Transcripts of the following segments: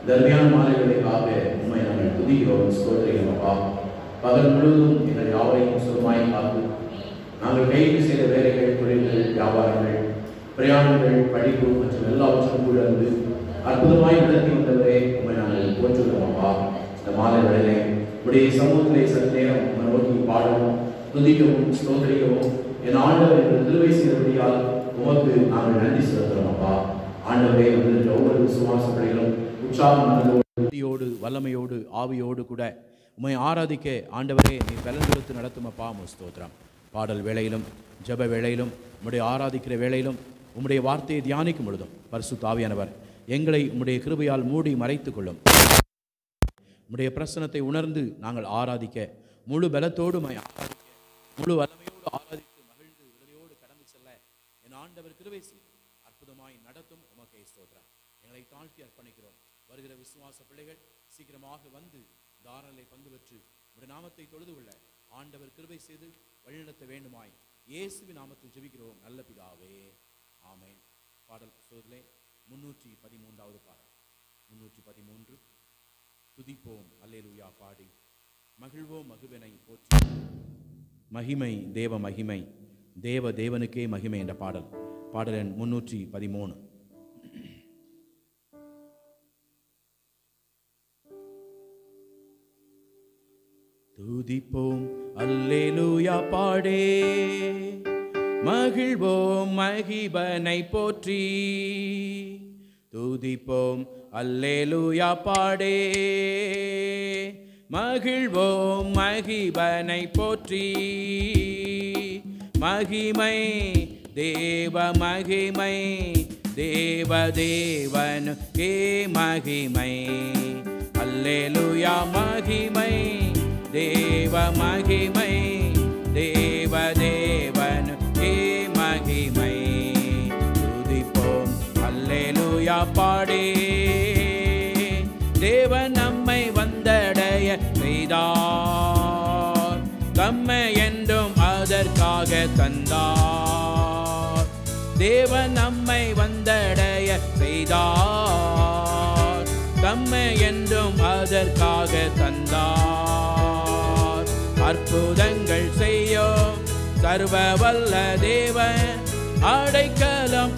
தர்மியான மாலைகளுக்காக உண்மை நாங்கள் துதிக்கிறோம் ஸ்தோத்திரிக்கிறோம் அப்பா பகல் முழுவதும் எங்கள் யாவரையும் சுகமாய் காத்து நாங்கள் கைது செய்த வேலைகள் தொழில்கள் வியாபாரங்கள் பிரயாணங்கள் படிப்பு மற்றும் எல்லாவற்றும் கூட இருந்து அற்புதமாய் நடத்தி வந்தவரே உண்மை நாங்கள் போற்றுகிறோம் அப்பா இந்த மாலை வேளையிலே உடைய சமூகத்திலே சற்று நேரம் உம்மை நோக்கி பாடவும் துதிக்கவும் ஸ்தோத்திரிக்கவும் என் ஆண்டவர் என்று திருவை செய்தபடியால் உமக்கு நாங்கள் நன்றி செலுத்துகிறோம் அப்பா ஆண்டவரே வந்திருக்கிற ஒவ்வொரு விசுவாச பிள்ளைகளும் உற்சாகம் மனதோடு ஆவியோடு வல்லமையோடு ஆவியோடு கூட உம்மை ஆராதிக்க ஆண்டவரே நீ பலன் கொடுத்து நடத்தும் அப்பா உமக்கு ஸ்தோத்திரம் பாடல் வேளையிலும் ஜெப வேளையிலும் உம்முடைய ஆராதிக்கிற வேளையிலும் உம்முடைய வார்த்தையை தியானிக்கும் பொழுதும் பரிசுத்த ஆவியானவர் எங்களை உம்முடைய கிருபையால் மூடி மறைத்துக் கொள்ளும் உம்முடைய பிரசனத்தை உணர்ந்து நாங்கள் ஆராதிக்க முழு பலத்தோடு உம்மை ஆராதிக்க முழு வல்லமையோடு ஆராதித்து மகிழ்ந்து விடுதலையோடு கடந்து செல்ல என் ஆண்டவர் கிருபை செய்து அற்புதமாய் நடத்தும் உமக்கை ஸ்தோத்திரம் எங்களை தாழ்த்தி அர்ப்பணிக்கிறோம் வருகிற விசுவாச பிள்ளைகள் சீக்கிரமாக வந்து தாரலை பங்கு பெற்று உடைய நாமத்தை தொழுது கொள்ள ஆண்டவர் கிருபை செய்து வழிநடத்த வேண்டுமாய் இயேசுவின் நாமத்தில் ஜெபிக்கிறோம் நல்ல பிதாவே ஆமென் பாடல் புஸ்தகத்திலே முன்னூற்றி பதிமூன்றாவது பாடல் முன்னூற்றி பதிமூன்று துதிப்போம் அல்லேலூயா பாடி மகிழ்வோம் மகுவனை போற்றி மகிமை தேவ மகிமை தேவ தேவனுக்கே மகிமை என்ற பாடல் பாடல் எண் முன்னூற்றி பதிமூணு துதிப்போம் அல்லேலூயா பாடே மகிழ்வோம் மகிபனை போற்றி துதிப்போம் அல்லேலூயா பாடே மகிழ்வோம் மகிபனை போற்றி மகிமை தேவ மகிமை தேவ தேவன் கே மகிமை அல்லேலூயா மகிமை தேவ மகிமை தேவ தேவன் கே மகிமை துதிப்போம் அல்லேலூயா பாடே தேவன் நம்மை வந்தடைய செய்தார் தம்மை என்றும் அதற்காக தந்தார் தேவன் நம்மை வந்தடைய செய்தார் தம்மை என்றும் அதற்காக தந்தார் அற்புதங்கள் செய்யும் சர்வ வல்ல தேவன் அடைக்கலம்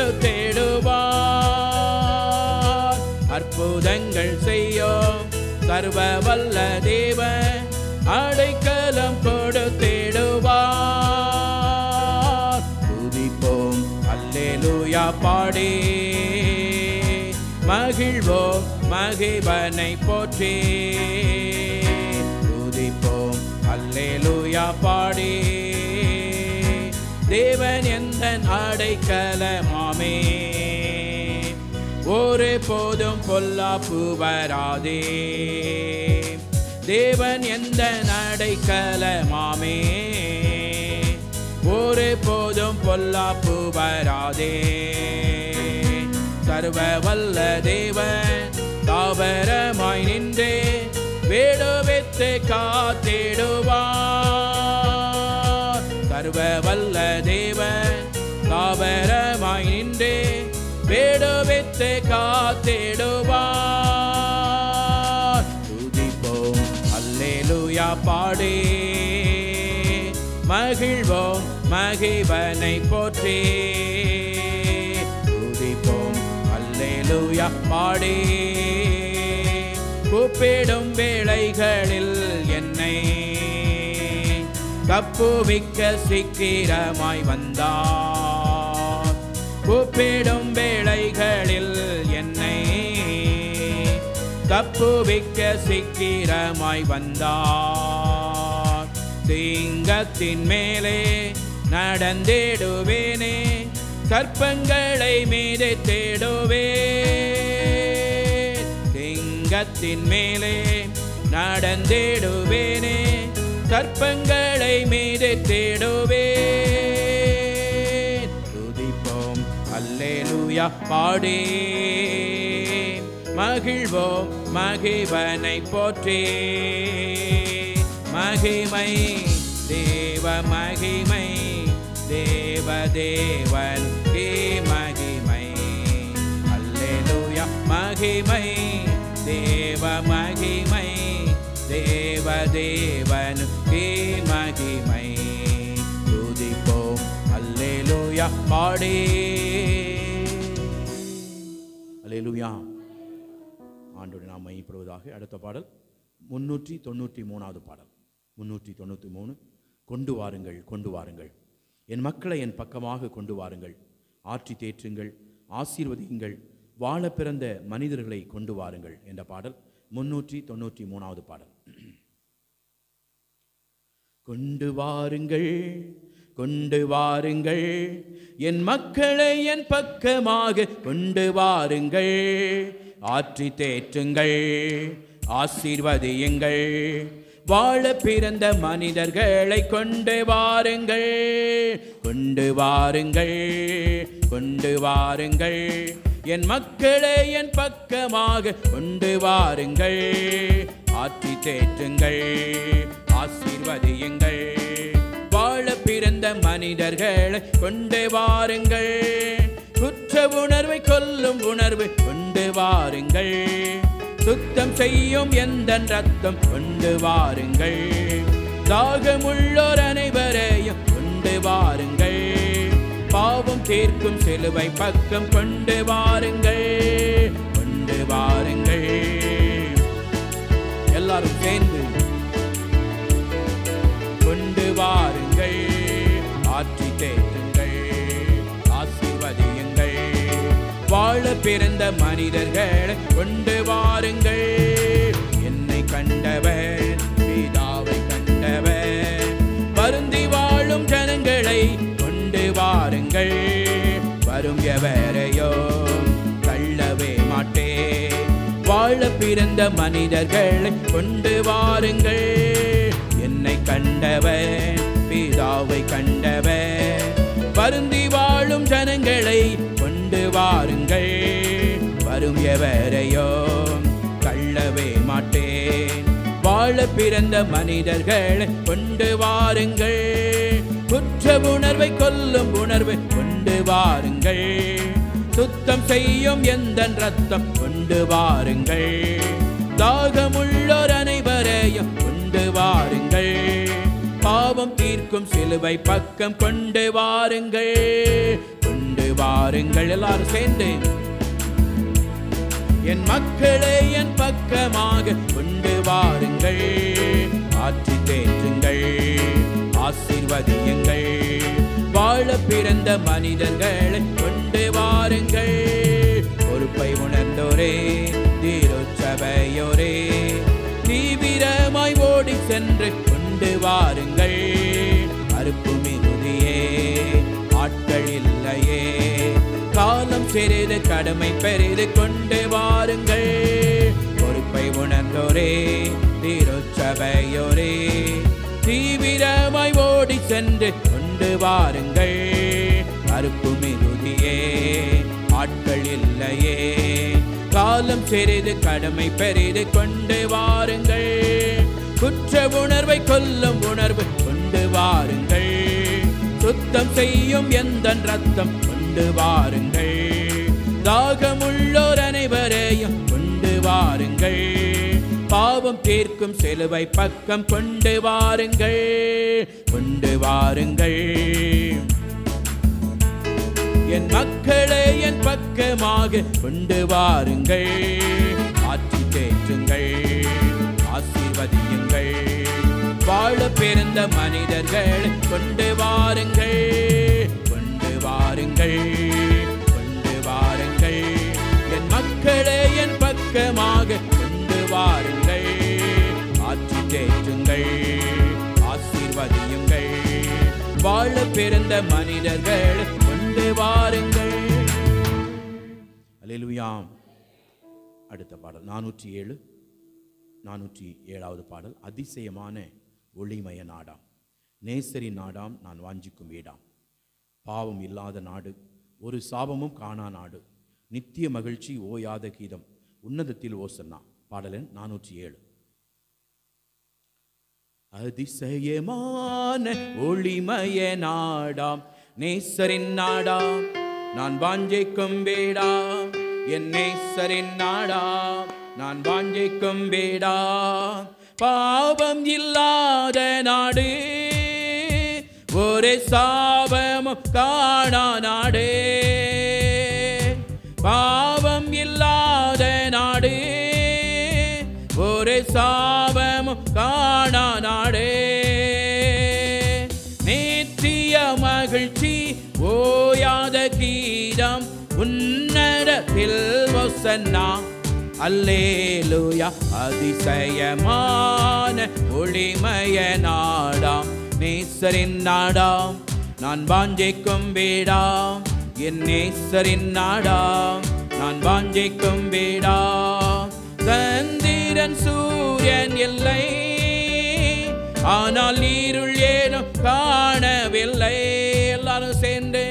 கொடுத்திடுவார் அற்புதங்கள் செய்யும் சர்வ வல்ல தேவன் அடைக்கலம் கொடுத்திடுவார் துதிப்போம் அல்லேலூயா பாடி மகிழ்வோம் மகிபனை போற்றி துதிப்போம் அல்லேலூயா பாடி தேவன் எந்த அடைக்கலமாமே ஒரு போதும் பொல்லாப்பு வராதே தேவன் எந்த நடைக்கலமாமே ஒரு போதும் பொல்லாப்பு வராதே சர்வ வல்ல தேவன் தாவரமாய் நின்றே வேடுவித்து காத்திடுவார் சர்வ வல்ல தேவன் தாவரமாய் நின்றே வேடுவித்து காத்திடுவார் துதிப்போம் அல்லேலூயா பாடி மகிழ்வோம் மகிவனை போற்றி துதிப்போம் அல்லேலூயா பாடி கூப்பிடும் வேளைகளில் என்னை தப்புவிக்க சீக்கிரமாய் வந்தார் கூப்பிடும் வேளைகளில் என்னை தப்புவிக்க சீக்கிரமாய் வந்தார் சிங்கத்தின் மேலே நடந்திடுவேனே கற்பங்களை மீது தேடுவே சிங்கத்தின் மேலே நடந்திடுவேனே கற்பங்களை மீது தேடுவே துதிப்போம் அல்லேலூயா பாடி மகிழ்வோம் மகிவனை போற்றி மகிமை தேவ மகிமை தேவ தேவன் கே மகிமை அல்லேலூயா மகிமை தேவனுக்கே மகிமை துதிப்போம் அல்லேலூயா பாடே அல்லேலூயா ஆண்டோடு நாம் மையப்படுவதாக அடுத்த பாடல் முன்னூற்றி தொண்ணூற்றி மூணாவது பாடல் முன்னூற்றி தொண்ணூற்றி மூணு கொண்டு வாருங்கள் கொண்டு வாருங்கள் என் மக்களை என் பக்கமாக கொண்டு வாருங்கள் ஆற்றி தேற்றுங்கள் ஆசீர்வதியுங்கள் வாழ பிறந்த மனிதர்களை கொண்டு வாருங்கள் என்ற பாடல் முன்னூற்றி தொண்ணூற்றி மூணாவது பாடல் கொண்டு வாருங்கள் கொண்டு வாருங்கள் என் மக்களை என் பக்கமாக கொண்டு வாருங்கள் ஆற்றி தேற்றுங்கள் ஆசீர்வதியுங்கள் வாழ பிறந்த மனிதர்களை கொண்டு வாருங்கள் கொண்டு வாருங்கள் கொண்டு வாருங்கள் என் மக்களை என் பக்கமாக கொண்டு வாருங்கள் ஆற்றி தேற்றுங்கள் ஆசீர்வதியுங்கள் வாழ பிறந்த மனிதர்களை கொண்டு வாருங்கள் குற்ற உணர்வை கொல்லும் உணர்வு கொண்டு வாருங்கள் சுத்தம் செய்யும் எந்த ரத்தம் கொண்டு வாருங்கள் தாகமுள்ளோர் அனைவரையும் கொண்டு வாருங்கள் பாவம் தீர்க்கும் சிலுவை பக்கம் கொண்டு வாருங்கள் கொண்டு வாருங்கள் எல்லாரும் சேர்ந்து கொண்டு வாருங்கள் ஆற்றி தேற்றுங்கள் ஆசீர்வதியுங்கள் வாழ பிறந்த மனிதர்களை கொண்டு வாருங்கள் என்னை கண்டவர் பிதாவை கண்டவர் வருந்தி வாழும் ஜனங்களை கொண்டு வாருங்கள் வரும் எவரையோ தள்ளவே மாட்டேன் வாழ பிறந்த மனிதர்களை கொண்டு வாருங்கள் என்னை கண்டவன் பிதாவை கண்டவன் வருந்தி வாழும் ஜனங்களை கொண்டு வாருங்கள் வரும் எவரையோ தள்ளவே மாட்டேன் வாழ பிறந்த மனிதர்களை கொண்டு வாருங்கள் குற்ற உணர்வை கொல்லும் உணர்வை கொண்டு வாருங்கள் சுத்தம் செய்யும் எந்த ரத்தம் கொண்டு வாருங்கள் தாகமுள்ளோர் அனைவரையும் கொண்டு வாருங்கள் பாவம் தீர்க்கும் சிலுவை பக்கம் கொண்டு வாருங்கள் கொண்டு வாருங்கள் எல்லாரும் சேர்ந்து என் மக்களை என் பக்கமாக கொண்டு வாருங்கள் ஆற்றி தேற்றுங்கள் ஆசீர்வதியுங்கள் வாழ பிறந்த மனிதர்களை கொண்டு வாருங்கள் பொறுப்பை உணர்ந்தோரே தீரோச்சபையோரே தீவிரமாய் ஓடி சென்று கொண்டு வாருங்கள் அறுப்பு மிகுதியே ஆட்கள் இல்லையே காலம் சிறிது கடமை பெரிது கொண்டு வாருங்கள் பொறுப்பை உணர்ந்தோரே தீரோச்சபையோரே தீவிரமாய் ஓடி சென்று கொண்டு வாருங்கள் அறுப்பு மிகுதியே ஆட்கள் இல்லையே காலம் சிறிது கடமை பெரிது கொண்டு வாருங்கள் குற்ற உணர்வை கொல்லும் உணர்வு கொண்டு வாருங்கள் சுத்தம் செய்யும் எந்த ரத்தம் கொண்டு வாருங்கள் தாகமுள்ளோர் அனைவரையும் கொண்டு வாருங்கள் பாவம் தீர்க்கும் சிலுவை பக்கம் கொண்டு வாருங்கள் கொண்டு வாருங்கள் என் மக்களை என் பக்கமாக கொண்டு வாருங்கள் ஆற்றி தேற்றுங்கள் ஆசீர்வதியுங்கள் வாழ பிறந்த மனிதர்கள் கொண்டு வாருங்கள் கொண்டு வாருங்கள் கொண்டு வாருங்கள் என் மக்களை என் பக்கமாக கொண்டு வாருங்கள் ஆற்றி தேற்றுங்கள் ஆசீர்வதியுங்கள் வாழ பிறந்த மனிதர்கள் கொண்டு வாருங்கள் அல்லேலூயாம் அடுத்த பாடல் நானூற்றி ஏழு நானூற்றி ஏழாவது பாடல் அதிசயமான ஒளிமய நாடாம் நேசரின் நாடாம் நான் வாஞ்சிக்கும் வீடாம் பாவம் இல்லாத நாடு ஒரு சாபமும் காணா நாடு நித்திய மகிழ்ச்சி ஓயாத கீதம் உன்னதத்தில் ஓசன்னா பாடலன் நானூற்றி ஏழு அதிசயமான ஒளிமய நாடாம் நேசரின் நாடாம் நான் வாஞ்சைக்கும் வீடாம் என் நேசரின் நாடாம் நான் வாஞ்சைக்கும் வீடாம் பாவம் இல்லாத நாடு ஒரு சாபமும் காணா நாடு பாவம் இல்லாத நாடு ஒரு சாபமும் காணா நாடு நித்திய மகிழ்ச்சி ஓயாத கீதம் உன்னடத்தில் ஒசன்னா அல்லேலூயா அதிசயமான ஒளிமய நாடாம் நேசரின் நாடாம் நான் வாஞ்சைக்கும் வீடாம் என் நேசரின் நாடாம் நான் வாஞ்சைக்கும் வீடாம் சந்திரன் சூரியன் இல்லை ஆனால் நீருள் ஏனும் காணவில்லை எல்லாரும் சேர்ந்து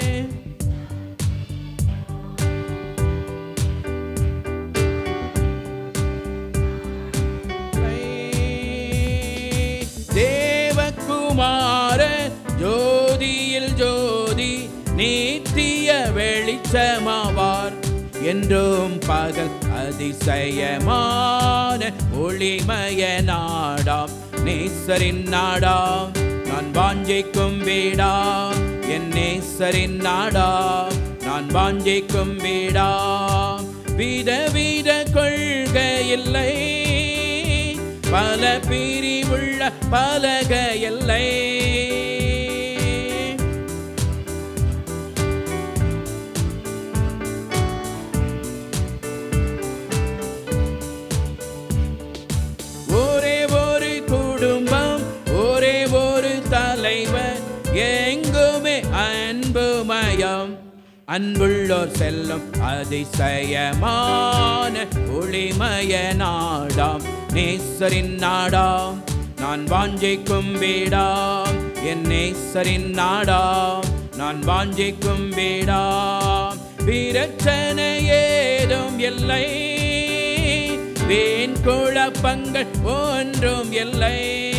தேவகுமார ஜோதியில் ஜோதி நித்திய வெளிச்சமாவார் என்றும் பகல் அதிசயமான ஒளிமய நாடாம் நேசரின் நாடாம் நான் வாஞ்சைக்கும் வீடாம் என் நேசரின் நாடாம் நான் வாஞ்சைக்கும் வீடாம் விதவித கொள்கை இல்லை பல பிரிவுள்ள பலக எல்லை ஒரே ஒரு குடும்பம் ஒரே ஒரு தலைவர் எங்குமே அன்புமயம் அன்புள்ளோர் செல்லும் அதிசயமான ஒளிமய நாடாம் நேசரின் நாடாம் நான் வாஞ்சைக்கும் வீடாம் என் நேசரின் நாடாம் நான் வாஞ்சைக்கும் வீடாம் பிரச்சனை ஏதும் இல்லை வீண் குழப்பங்கள் ஒன்றும் இல்லை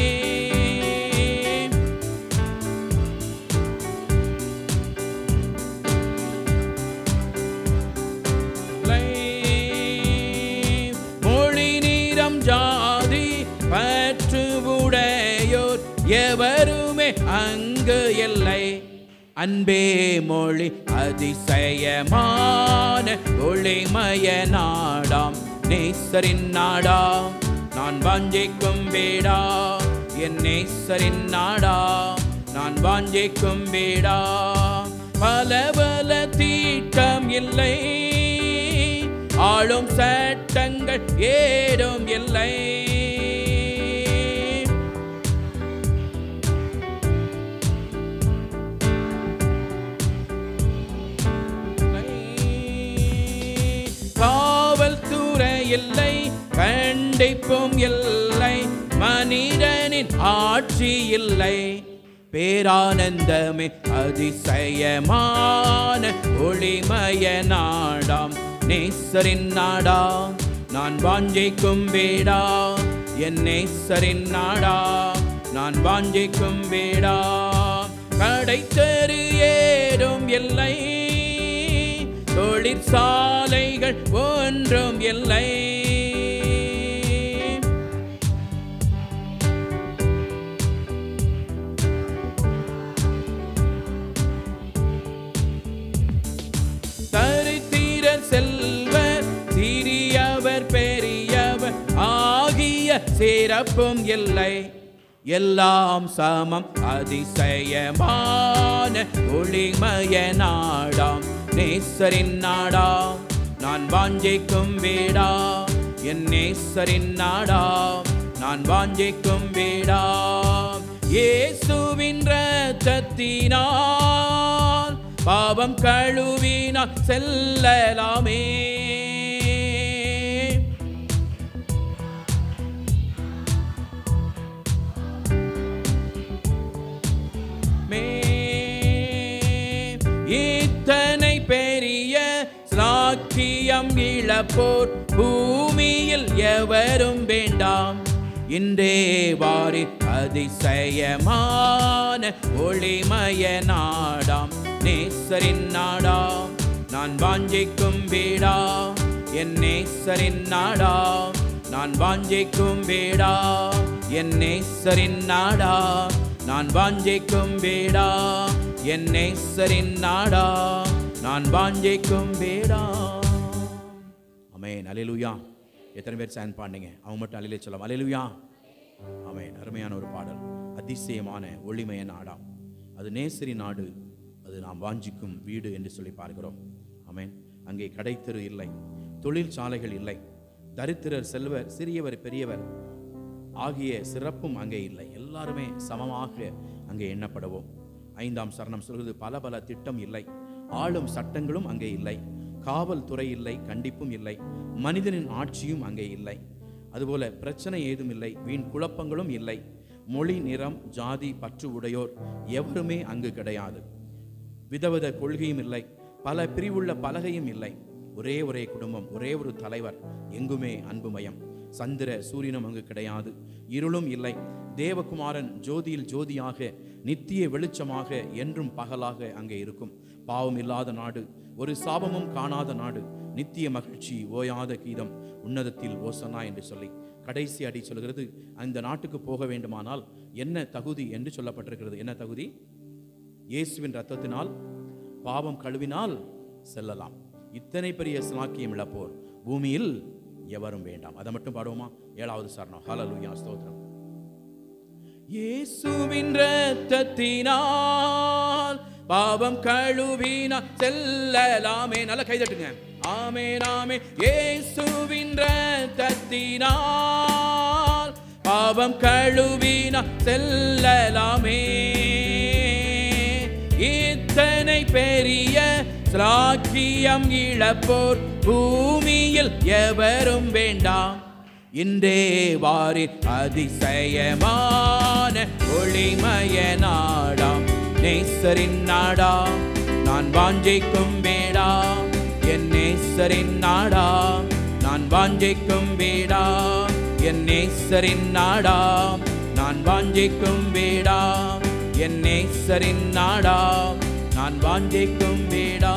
மொழி நீரம் ஜாதி பற்று உடையோர் எவருமே அங்கு இல்லை அன்பே மொழி அதிசயமான ஒளிமய நாடாம் நேசரின் நாடாம் நான் வாஞ்சைக்கும் வீடா என் நேசரின் நாடாம் நான் வாஞ்சைக்கும் வீடா பல பல தீட்டம் இல்லை ஆளும் சட்டங்கள் ஏதும் இல்லை காவல்துறை இல்லை கண்டிப்பும் இல்லை மனிதனின் ஆட்சி இல்லை பேரானந்தமே அதிசயமான ஒளிமய நாடாம் நேசரின் நாடாம் நான் வாஞ்சைக்கும் வீடா என் நேசரின் நாடாம் நான் வாஞ்சைக்கும் வீடா கடைத்தரு ஏதும் இல்லை தொழிற்சாலைகள் ஒன்றும் இல்லை தரித்திர செல்வர் சிறியவர் பெரியவர் ஆகிய சிறப்பும் இல்லை எல்லாம் சமம் அதிசயமான ஒளிமய நாடாம் நேசரின் நாடாம் நான் வாஞ்சைக்கும் வீடா என் நேசரின் நாடாம் நான் வாஞ்சைக்கும் வீடா இயேசுவின் ரத்தத்தினால் பாவம் கழுவினால் செல்லலாமே மே இத்தனை பெரிய சாக்கியம் இழப்போர் பூமியில் எவரும் வேண்டாம் இன்றே வாரி அதிசயமான ஒளிமய நாடாம் நேசரின் நாடாம் நான் வாஞ்சைக்கும் வீடா என் நேசரின் நாடாம் நான் வாஞ்சைக்கும் வீடா என் நேசரின் நாடா நான் வாஞ்சைக்கும் வீடா என் நேசரின் நாடா நான் வாஞ்சைக்கும் வீடா அமேன் அலையிலுயா எத்தனை பேர் சேன் பாண்டிங்க அவங்க மட்டும் அலையிலே சொல்லலாம் அலையிலுயா ஆமென் அருமையான ஒரு பாடல் அதிசயமான ஒளிமய நாடாம் அது நேசரி நாடு அது நாம் வாஞ்சிக்கும் வீடு என்று சொல்லி பார்க்கிறோம் ஆமென் அங்கே கடைத்தெரு இல்லை தொழிற்சாலைகள் இல்லை தரித்திரர் செல்வர் சிறியவர் பெரியவர் ஆகிய சிறப்பும் அங்கே இல்லை எல்லாருமே சமமாக அங்கே எண்ணப்படுவோம் ஐந்தாம் சரணம் சொல்கிறது பல பல திட்டம் இல்லை ஆளும் சட்டங்களும் அங்கே இல்லை காவல்துறை இல்லை கண்டிப்பும் இல்லை மனிதனின் ஆட்சியும் அங்கே இல்லை அதுபோல பிரச்சனை ஏதும் இல்லை வீண் குழப்பங்களும் இல்லை மொழி நிறம் ஜாதி பற்று உடையோர் எவருமே அங்கு கிடையாது விதவித கொள்கையும் இல்லை பல பிரிவுள்ள பலகையும் இல்லை ஒரே ஒரே குடும்பம் ஒரே ஒரு தலைவர் எங்குமே அன்புமயம் சந்திர சூரியனும் அங்கு கிடையாது இருளும் இல்லை தேவகுமாரன் ஜோதியில் ஜோதியாக நித்திய வெளிச்சமாக என்றும் பகலாக அங்கே இருக்கும் பாவம் இல்லாத நாடு ஒரு சாபமும் காணாத நாடு நித்திய மகிழ்ச்சி ஓயாத கீதம் உன்னதத்தில் ஓசனா என்று சொல்லி கடைசி அடி சொல்கிறது அந்த நாட்டுக்கு போக வேண்டுமானால் என்ன தகுதி என்று சொல்லப்பட்டிருக்கிறது என்ன தகுதி இயேசுவின் ரத்தத்தினால் பாவம் கழுவினால் செல்லலாம் இத்தனை பெரிய ஸ்லாக்கியம் இழப்போர் பூமியில் எவரும் வேண்டாம் அதை மட்டும் பாடுவோமா ஏழாவது சரணம் ஹalleluya ஸ்தோத்திரம் இயேசுவின் ரத்தத்தினால் பாவம் கழுவினால் செல்லலாமே நல்ல கைதட்டுங்க ஆமென் ஆமென் இயேசுவின் ரத்தத்தினால் பாவம் கழுவினால் செல்லலாமே இத்தனை பெரிய ஸ்லாக்கியம் இழப்போர் பூமியில் எவரும் வேண்டாம் இன்றே வாரி அதிசயமான ஒளிமய நாடாம் நேசரின் நாடா நான் வாஞ்சைக்கும் வேடா என் நேசரின் நாடா நான் வாஞ்சைக்கும் வேடா என் நேசரின் நாடா நான் வாஞ்சைக்கும் வேடா என் நேசரின் நாடா நான் வாஞ்சைக்கும் வேடா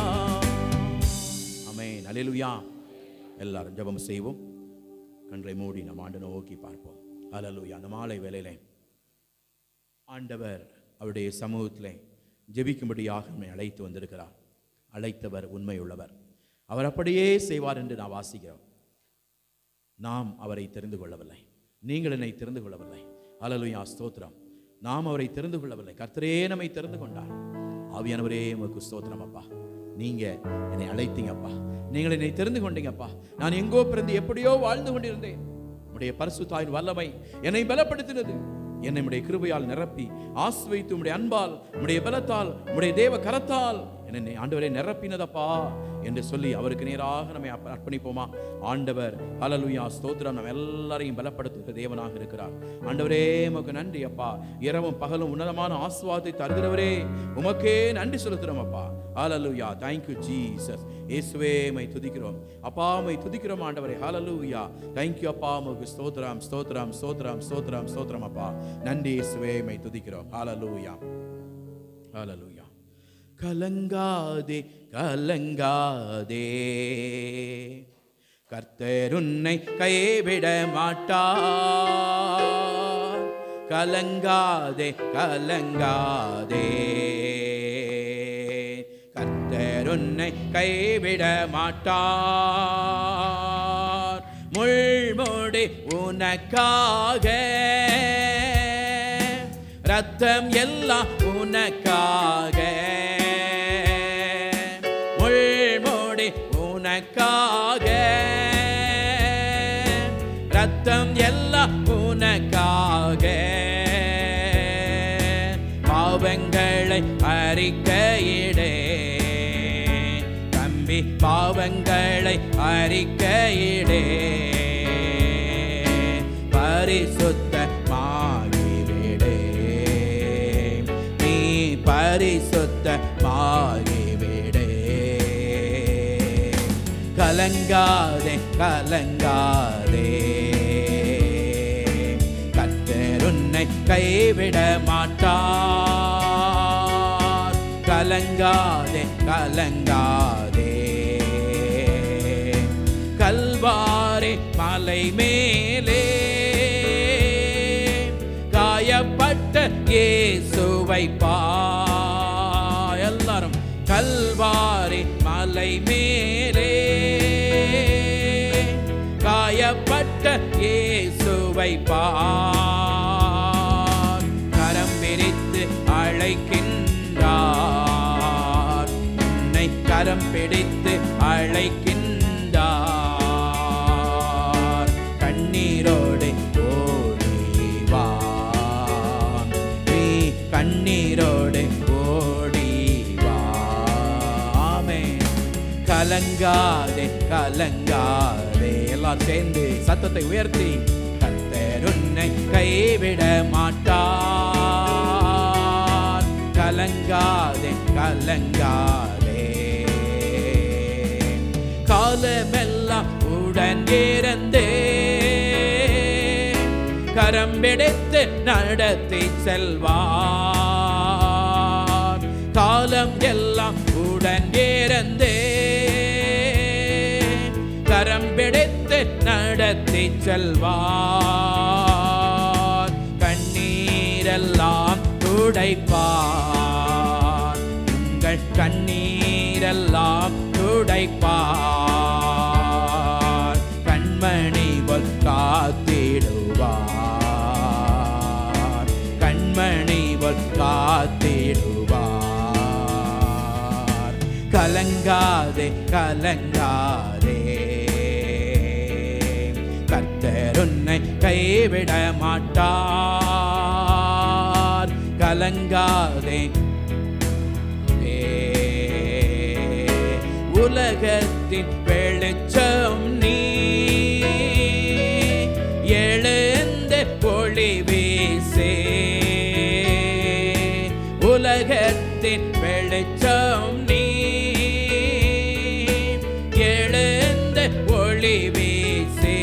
ஆமென் அல்லேலூயா எல்லாரும் ஜெபம் செய்வோம் கண்களை மூடி நம் ஆண்டு நோக்கி பார்ப்போம் அல்லேலூயா அந்த மாலை வேளையிலே ஆண்டவர் அவருடைய சமூகத்திலே ஜெபிக்கும்படியாக நம்மை அழைத்து வந்திருக்கிறார் அழைத்தவர் உண்மையுள்ளவர் அவர் அப்படியே செய்வார் என்று நான் வாசிக்கிறோம் நாம் அவரை தெரிந்து கொள்ளவில்லை நீங்கள் என்னை தெரிந்து கொள்ளவில்லை அல்லேலூயா ஸ்தோத்திரம் நாம் அவரை தெரிந்து கொள்ளவில்லை கர்த்தரே நம்மை தெரிந்து கொண்டார் ஆவியானவரே உமக்கு ஸ்தோத்திரம் அப்பா நீங்க என்னை அழைத்தீங்கப்பா நீங்கள் என்னை தெரிந்து கொண்டீங்கப்பா நான் எங்கோ பிறந்து எப்படியோ வாழ்ந்து கொண்டிருந்தேன் உடைய பரிசு தாயின் வல்லமை என்னை பலப்படுத்தினது என்னை உடைய கிருபையால் நிரப்பி ஆசிர்வதித்து உடைய அன்பால் உடைய பலத்தால் உடைய தேவ கரத்தால் என்னை ஆண்டவரே நிரப்பினதப்பா என்று சொல்லி அவருக்கு நேராக நம்மை அர்ப்ப- அர்ப்பணிப்போமா ஆண்டவர் ஹalleluya ஸ்தோத்திரம் நம்ம எல்லாரையும் பலப்படுத்துகிற தேவனாக இருக்கிறார் ஆண்டவரே உமக்கு நன்றி அப்பா இரவும் பகலும் உன்னதமான ஆசுவாதத்தை தருகிறவரே உமக்கே நன்றி செலுத்துறோம் அப்பா ஹalleluya thank you ஜீசஸ் இயேசுவே மை துதிக்கிறோம் அப்பா மை துதிக்கிறோம் ஆண்டவரே ஹalleluya thank you அப்பா உமக்கு ஸ்தோத்திரம் ஸ்தோத்திரம் ஸ்தோத்திரம் ஸ்தோத்திரம் ஸ்தோத்திரம் அப்பா நன்றி இயேசுவே மை துதிக்கிறோம் ஹalleluya ஹalleluya கலங்காதே கலங்காதே கர்த்தர் உன்னை கைவிட மாட்டார் கலங்காதே கலங்காதே கர்த்தர் உன்னை கைவிட மாட்டார் முள்முடி உனக்காக ரத்தம் எல்லாம் உனக்காக முள்முடி உனக்காக ரத்தம் எல்லாம் உனக்காக பாவங்களை அறிக்கையிடே தம்பி பாவங்களை அறிக்கையிடே பரிசுத்தமாகிவிடே நீ பரிசுத்தமாகிவிடே கலங்காதே கலங்காதே கர்த்தர் உன்னை கைவிட மாட்டார் கலங்காதே கலங்காதே கல்வாரி மலை மேலே வைப்பா எல்லாரும் கல்வாரி மலை மேலே காயப்பட்ட இயேசுவை பார் கரம் பிடித்து அழைக்கின்றார் உன்னை கரம் பிடித்து அழைக்கின்றார் கண்ணீரோடு ஓடிவா நீ கண்ணீரோடு ஓடிவா ஆமென் கலங்காதே கலங்காதே எல்லாம் சேர்ந்து சத்தத்தை உயர்த்தி கத்தர் உன்னை கைவிட மாட்டார் கலங்காதே கலங்காதே காலமெல்லாம் உடன் இருந்தே கரம் பிடித்து நடத்தி செல்வார் காலம் எல்லாம் உடன் இருந்தே கரம் பிடித்து நடத்தி செல்வார் கண்ணீரெல்லாம் துடைப்பார் உங்கள் கண்ணீரெல்லாம் துடைப்பார் கண்மணி போல் காத்திடுவார் கண்மணி போல் காத்திடுவார் கலங்காதே கலங்காதே கர்த்தர் உன்னை கைவிட மாட்டார் கலங்காதே ஏ, உலகத்தின் வெளிச்சம் நீ எழுந்து ஒளி வீசே உலகத்தின் வெளிச்சம் நீ எழுந்து ஒளி வீசே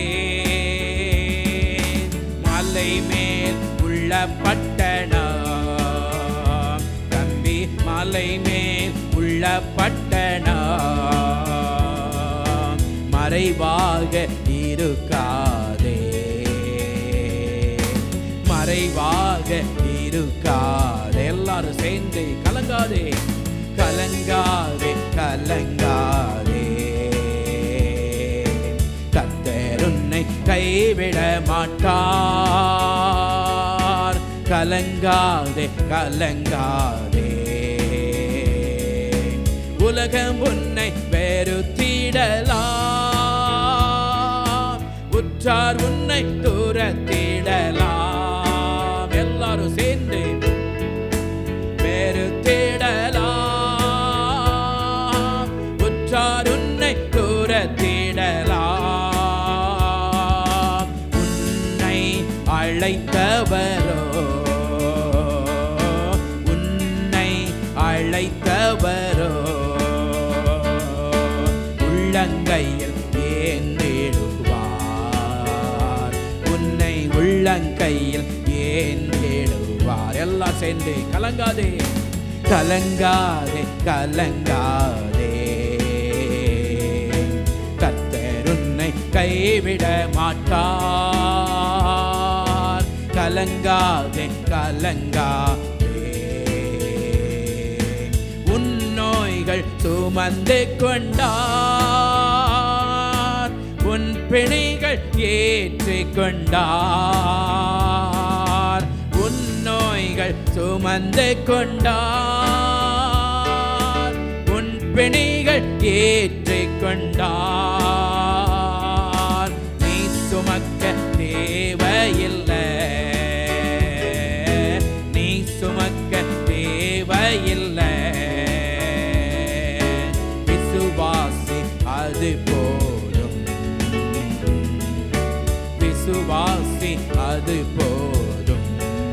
மலை மேல் உள்ள பட்டணம் தம்பி மலை மேல் உள்ள பட்டணம் மறைவாக இருக்காதே மறைவாக இருக்காதே எல்லாரும் சேர்ந்து கலங்காதே கலங்காதே கலங்காதே கத்தர் உன்னை கைவிட மாட்டார் கலங்காதே கலங்காதே உலகம் உன்னை வெறுத்திடலாம் உற்றார் உன்னை தூரத்திடலாம் எல்லாரும் சேர்ந்து வெறுத்திடலாம் உற்றார் உன்னை தூரத்திடலாம் உன்னை அழைத்தவரோ உன்னை அழைத்தவரோ உள்ளங்கையில் ஏந்திடுவார் உன்னை உள்ளங்கையில் ஏந்திடுவார் எல்லாம் சேர்ந்து கலங்காதே கலங்காதே கலங்காதே கர்த்தர் உன்னை கைவிட மாட்டார் கலங்காதே கலங்காதே உன் நோய்கள் சுமந்து கொண்டார் உன் பிணிகள் ஏற்றிக் கொண்டார் உன் நோய்கள் சுமந்து கொண்டார் உன் பிணிகள் ஏற்றிக் கொண்டார் நீ சுமக்க தேவையில்லை நீ சுமக்க தேவையில்லை விசுவாசி அது போதும் விசுவாசி அது போதும்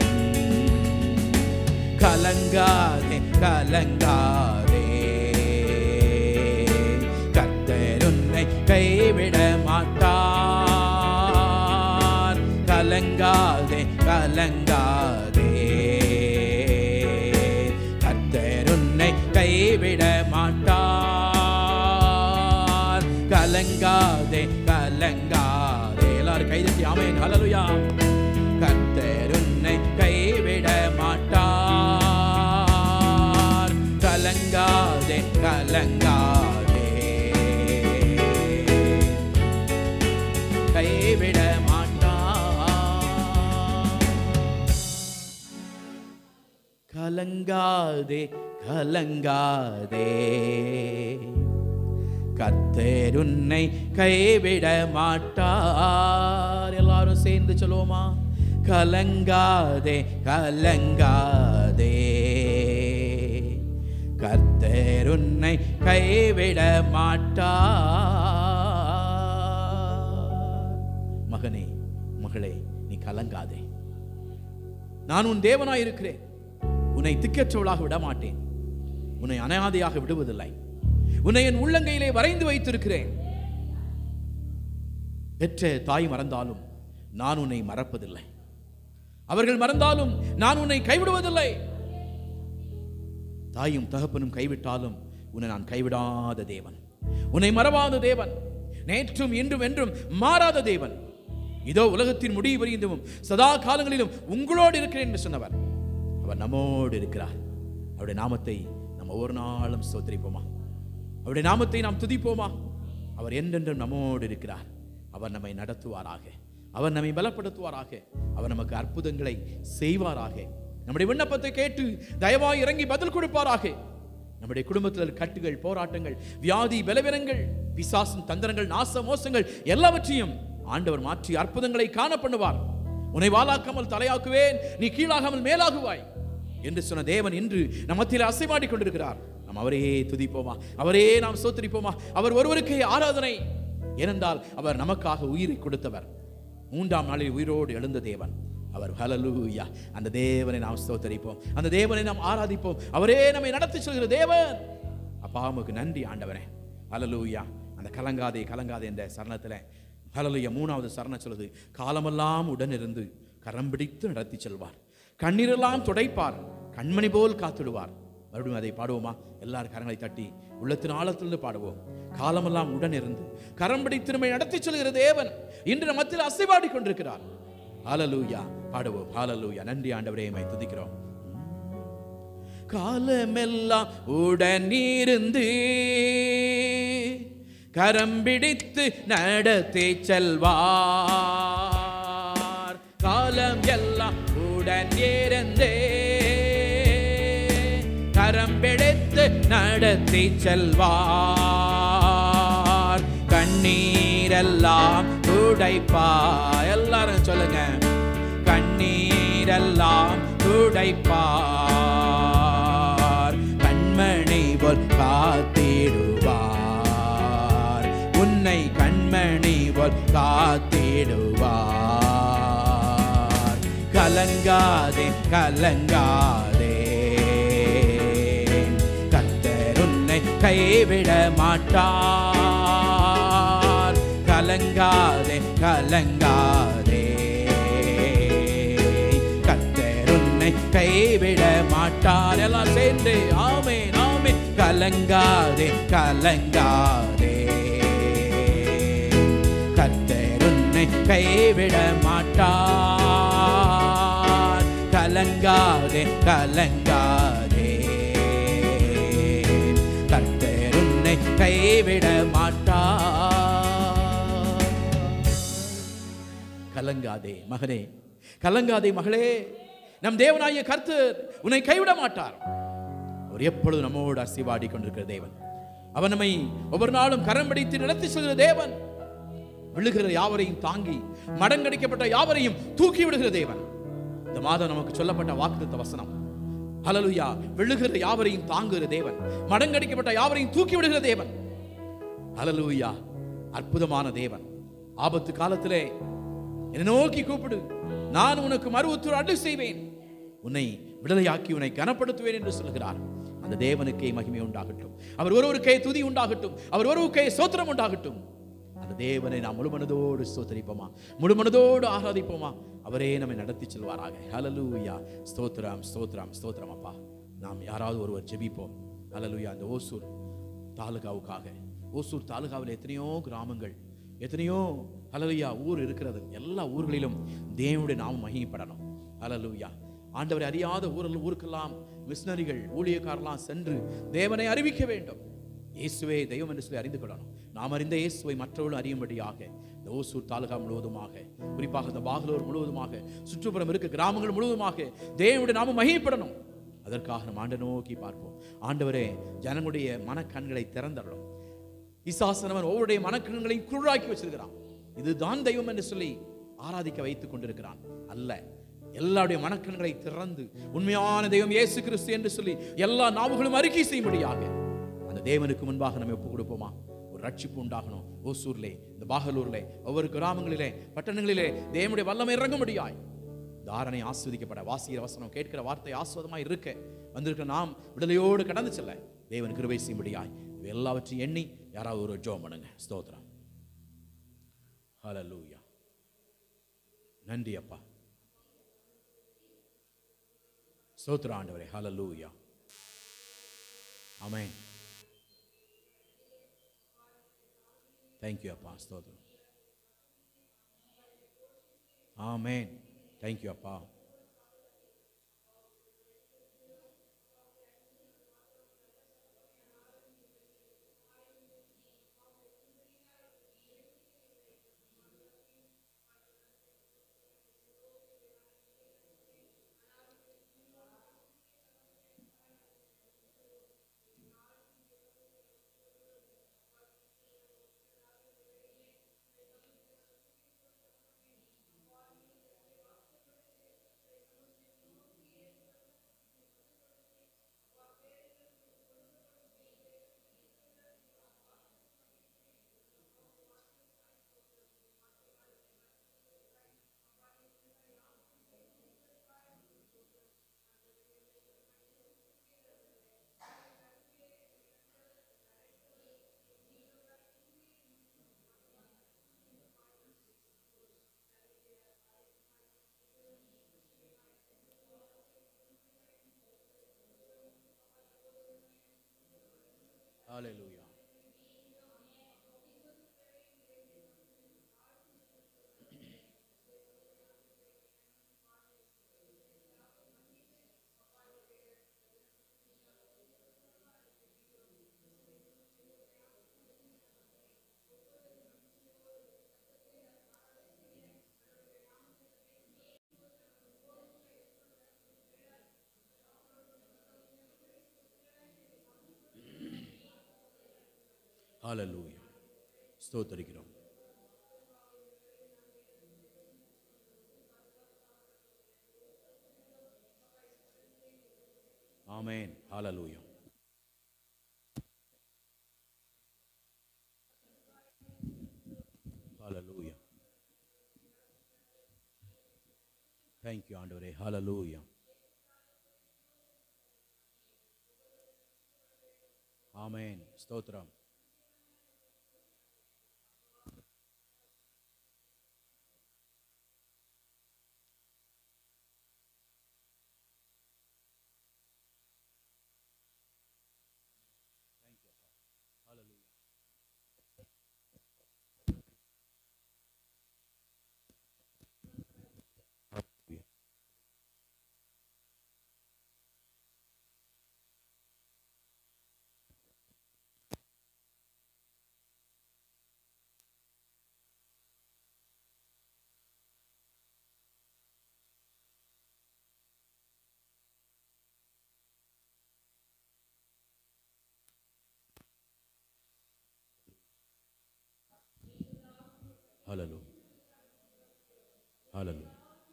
கலங்காதே கலங்காதே கர்த்தர் உன்னை கைவிட மாட்டார் கலங்காதே கலங்காதே கர்த்தர் உன்னை கைவிட மாட்டார் கலங்காதே கலங்காதே எல்லாரும் கைதட்டி ஆமென் ஹalleluya கர்த்தர் உன்னை கைவிட மாட்டார் கலங்காதே கலங்காதே கர்த்தர் உன்னை கைவிட மாட்டார் எல்லாரும் சேர்ந்து சொல்லுவோமா கலங்காதே கலங்காதே கர்த்தர் உன்னை கைவிட மாட்டார் மகனே மகளே நீ கலங்காதே நான் உன் தேவனாய் இருக்கிறேன் உன்னை திக்கற்றவளாக விட மாட்டேன் உன்னை அனாதையாக விடுவதில்லை உன்னை என் உள்ளங்கையிலே வரைந்து வைத்திருக்கிறேன் பெற்ற தாய் மறந்தாலும் நான் உன்னை மறப்பதில்லை அவர்கள் மறந்தாலும் நான் உன்னை கைவிடுவதில்லை தாயும் தகப்பனும் கைவிட்டாலும் உன்னை நான் கைவிடாத தேவன் உன்னை மறவாத தேவன் நேற்றும் இன்றும் என்றும் மாறாத தேவன் இதோ உலகத்தின் முடிவு வரைந்தும் சதா காலங்களிலும் உங்களோடு இருக்கிறேன் என்று சொன்னவர் அவர் நம்மோடு இருக்கிறார் அவருடைய நாமத்தை நம்ம ஒவ்வொரு நாளும் ஸ்தோத்திரிப்போமா அவருடைய நாமத்தை நாம் துதிப்போமா அவர் என்றென்றும் நம்மோடு இருக்கிறார் அவர் நம்மை நடத்துவாராக அவர் நம்மை பலப்படுத்துவாராக அவர் நமக்கு அற்புதங்களை செய்வாராக நம்முடைய விண்ணப்பத்தை கேட்டு தயவாய் இறங்கி பதில் கொடுப்பாராக நம்முடைய குடும்பத்தில் கட்டுகள் போராட்டங்கள் வியாதி பலவீனங்கள் பிசாசின் தந்திரங்கள் நாச மோசங்கள் எல்லாவற்றையும் ஆண்டவர் மாற்றி அற்புதங்களை காண பண்ணுவார் உன்னை வாலாக்காமல் தலையாக்குவேன் நீ கீழாகாமல் மேலாகுவாய் என்று சொன்ன தேவன் இன்று நம் மத்தியில் அசைமாடி கொண்டிருக்கிறார் நாம் அவரே துதிப்போமா அவரே நாம் சோத்தரிப்போமா அவர் ஒருவருக்கே ஆராதனை ஏனென்றால் அவர் நமக்காக உயிரை கொடுத்தவர் மூன்றாம் நாளில் உயிரோடு எழுந்த தேவன் அவர் ஹலலூயா அந்த தேவனை நாம் ஸ்தோத்தரிப்போம் அந்த தேவனை நாம் ஆராதிப்போம் அவரே நம்மை நடத்தி செல்கிற தேவன் அப்பா உமக்கு நன்றி ஆண்டவரே ஹலலூயா அந்த கலங்காதே கலங்காதே என்ற சரணத்தில் ஹலலூயா மூணாவது சரணம் சொல்லுது காலமெல்லாம் உடன் இருந்து கரம் பிடித்து நடத்தி செல்வார் கண்ணீரெல்லாம் துடைப்பார் கண்மணி போல் காத்திடுவார் மறுபடியும் அதை பாடுவோமா எல்லாரும் கரங்களை தட்டி உள்ளத்தின் ஆழத்திலிருந்து பாடுவோம் காலமெல்லாம் உடன் இருந்து கரம் பிடித்து நம்மை நடத்தி செல்கிற தேவன் இன்று நம் மத்தியில் அசைவாடி கொண்டிருக்கிறார் ஹalleluya பாடுவோம் ஹalleluya நன்றி ஆண்டவரே உம்மை துதிக்கிறோம் காலமெல்லாம் உடன் இருந்து கரம் பிடித்து நடத்தி செல்வார் காலம் எல்லாம் உடன் இருந்தே கரம் பிடித்து நடத்தி செல்வார் கண்ணீரெல்லாம் துடைப்பா எல்லாரும் சொல்லுங்க கண்ணீரெல்லாம் துடைப்பார் கண்மணி போல் காத்திடுவார் உன்னை கண்மணி போல் காத்திடுவார் கலங்காதே கலங்காதே கர்த்தர் உன்னை கைவிட மாட்டார் கலங்காதே கலங்காதே கர்த்தர் உன்னை கைவிட மாட்டார் எல்லாம் சேர்ந்து ஆமே ஆமே கலங்காதே கலங்காதே கர்த்தர் உன்னை கைவிட மாட்டார் கலங்காதே கலங்காதே கர்த்தர் உன்னை கைவிட மாட்டார் கலங்காதே மகனே கலங்காதே மகளே நம் தேவனாகிய கர்த்தர் உன்னை கைவிட மாட்டார் அவர் எப்பொழுது நம்மோடு அசைவாடி கொண்டிருக்கிற தேவன் அவர் நம்மை ஒவ்வொரு நாளும் கரம் பிடித்து நடத்தி செல்கிற தேவன் விழுகிற யாவரையும் தாங்கி மடங்கடிக்கப்பட்ட யாவரையும் தூக்கி விடுகிற தேவன் இந்த மாதம் நமக்கு சொல்லப்பட்ட வாக்குத்த வசனம் ஹalleluya விழுகிற யாவரையும் தாங்குகிற தேவன் மடங்கடிக்கப்பட்ட யாவரையும் தூக்கி விடுகிற தேவன் ஹalleluya அற்புதமான தேவன் ஆபத்து காலத்திலே என்னை நோக்கி கூப்பிடு நான் உனக்கு மறு உத்தரவு அடு செய்வேன் உன்னை விடுதலையாக்கி உன்னை கனப்படுத்துவேன் என்று சொல்கிறார் அந்த தேவனுக்கே மகிமை உண்டாகட்டும் அவர் ஒருவருக்கே துதி உண்டாகட்டும் அவர் ஒருவருக்கே சோத்திரம் உண்டாகட்டும் அந்த தேவனை நாம் முழுமனதோடு ஸ்தோத்தரிப்போமா முழுமனதோடு ஆராதிப்போமா அவரே நம்மை நடத்தி செல்வாராக ஹalleluya ஸ்தோத்திரம் ஸ்தோத்திரம் ஸ்தோத்திரம் அப்பா நாம் யாராவது ஒருவர் ஜெபிப்போம் ஹalleluya அந்த ஓசூர் தாலுகாவுக்காக ஓசூர் தாலுகாவில் எத்தனையோ கிராமங்கள் எத்தனையோ ஹalleluya ஊர் இருக்கிறது எல்லா ஊர்களிலும் தேவனுடைய நாமம் மகிமைப்படணும் ஹalleluya ஆண்டவரை அறியாத ஊரில் ஊருக்கெல்லாம் மிஷினரிகள் ஊழியக்காரெல்லாம் சென்று தேவனை அறிவிக்க வேண்டும் இயேசுவே தெய்வம் என்று சொல்லி அறிந்து கொள்ளணும் நாம் அறிந்த இயேசுவை மற்றவர்களும் அறியும்படியாக இந்த ஓசூர் தாலுகா முழுவதுமாக குறிப்பாக இந்த பாகலூர் முழுவதுமாக சுற்றுப்புறம் இருக்க கிராமங்கள் முழுவதுமாக தேவனுடைய நாமம் மகிமைப்படணும் அதற்காக நம்ம ஆண்டை நோக்கி பார்ப்போம் ஆண்டவரே ஜனங்களுடைய மனக்கண்களை திறந்தரலும் இசாசனவன் ஒவ்வொருடைய மனக்கண்களையும் குருடாக்கி வச்சிருக்கிறான் இதுதான் தெய்வம் என்று சொல்லி ஆராதிக்க வைத்துக் கொண்டிருக்கிறான் அல்ல எல்லாருடைய மனக்கண்களை திறந்து உண்மையான தெய்வம் இயேசு கிறிஸ்து என்று சொல்லி எல்லா நாவுகளும் அறிக்கை செய்யும்படியாக அந்த தேவனுக்கு முன்பாக நம்ம ஒப்பு கொடுப்போமா ஒரு ரட்சிப்பு உண்டாகணும் ஓசூர்லே இந்த பாகலூர்லே ஒவ்வொரு கிராமங்களிலே பட்டணங்களிலே தேவனுடைய வல்லமை இறங்கும்படியாய் தாரணை ஆஸ்வதிக்கப்பட வாசிக்கிற வசனம் கேட்கிற வார்த்தை ஆஸ்வாதமாய் இருக்க வந்திருக்கிற நாம் விடுதலையோடு கடந்து செல்ல தேவன் கிருபை செய்யும்படியாய் இவை எல்லாவற்றையும் எண்ணி யாராவது ஒரு ஜோம் பண்ணுங்க ஸ்தோத்திரம் ஹalleluya நன்றி அப்பா ஸ்தோத்திரம் ஆண்டவரே ஹalleluya ஆமென் தேங்க்யூ அப்பா ஸ்தோத்திரம் ஆமென் தேங்க்யூ அப்பா ஹalleluya ஹalleluya ஸ்தோத்தரிக்கிறோம் ஆமென் ஹalleluya ஹalleluya thank you ஆண்டவரே ஹalleluya ஆமென் ஸ்தோத்திரம் Hallelujah. Hallelujah.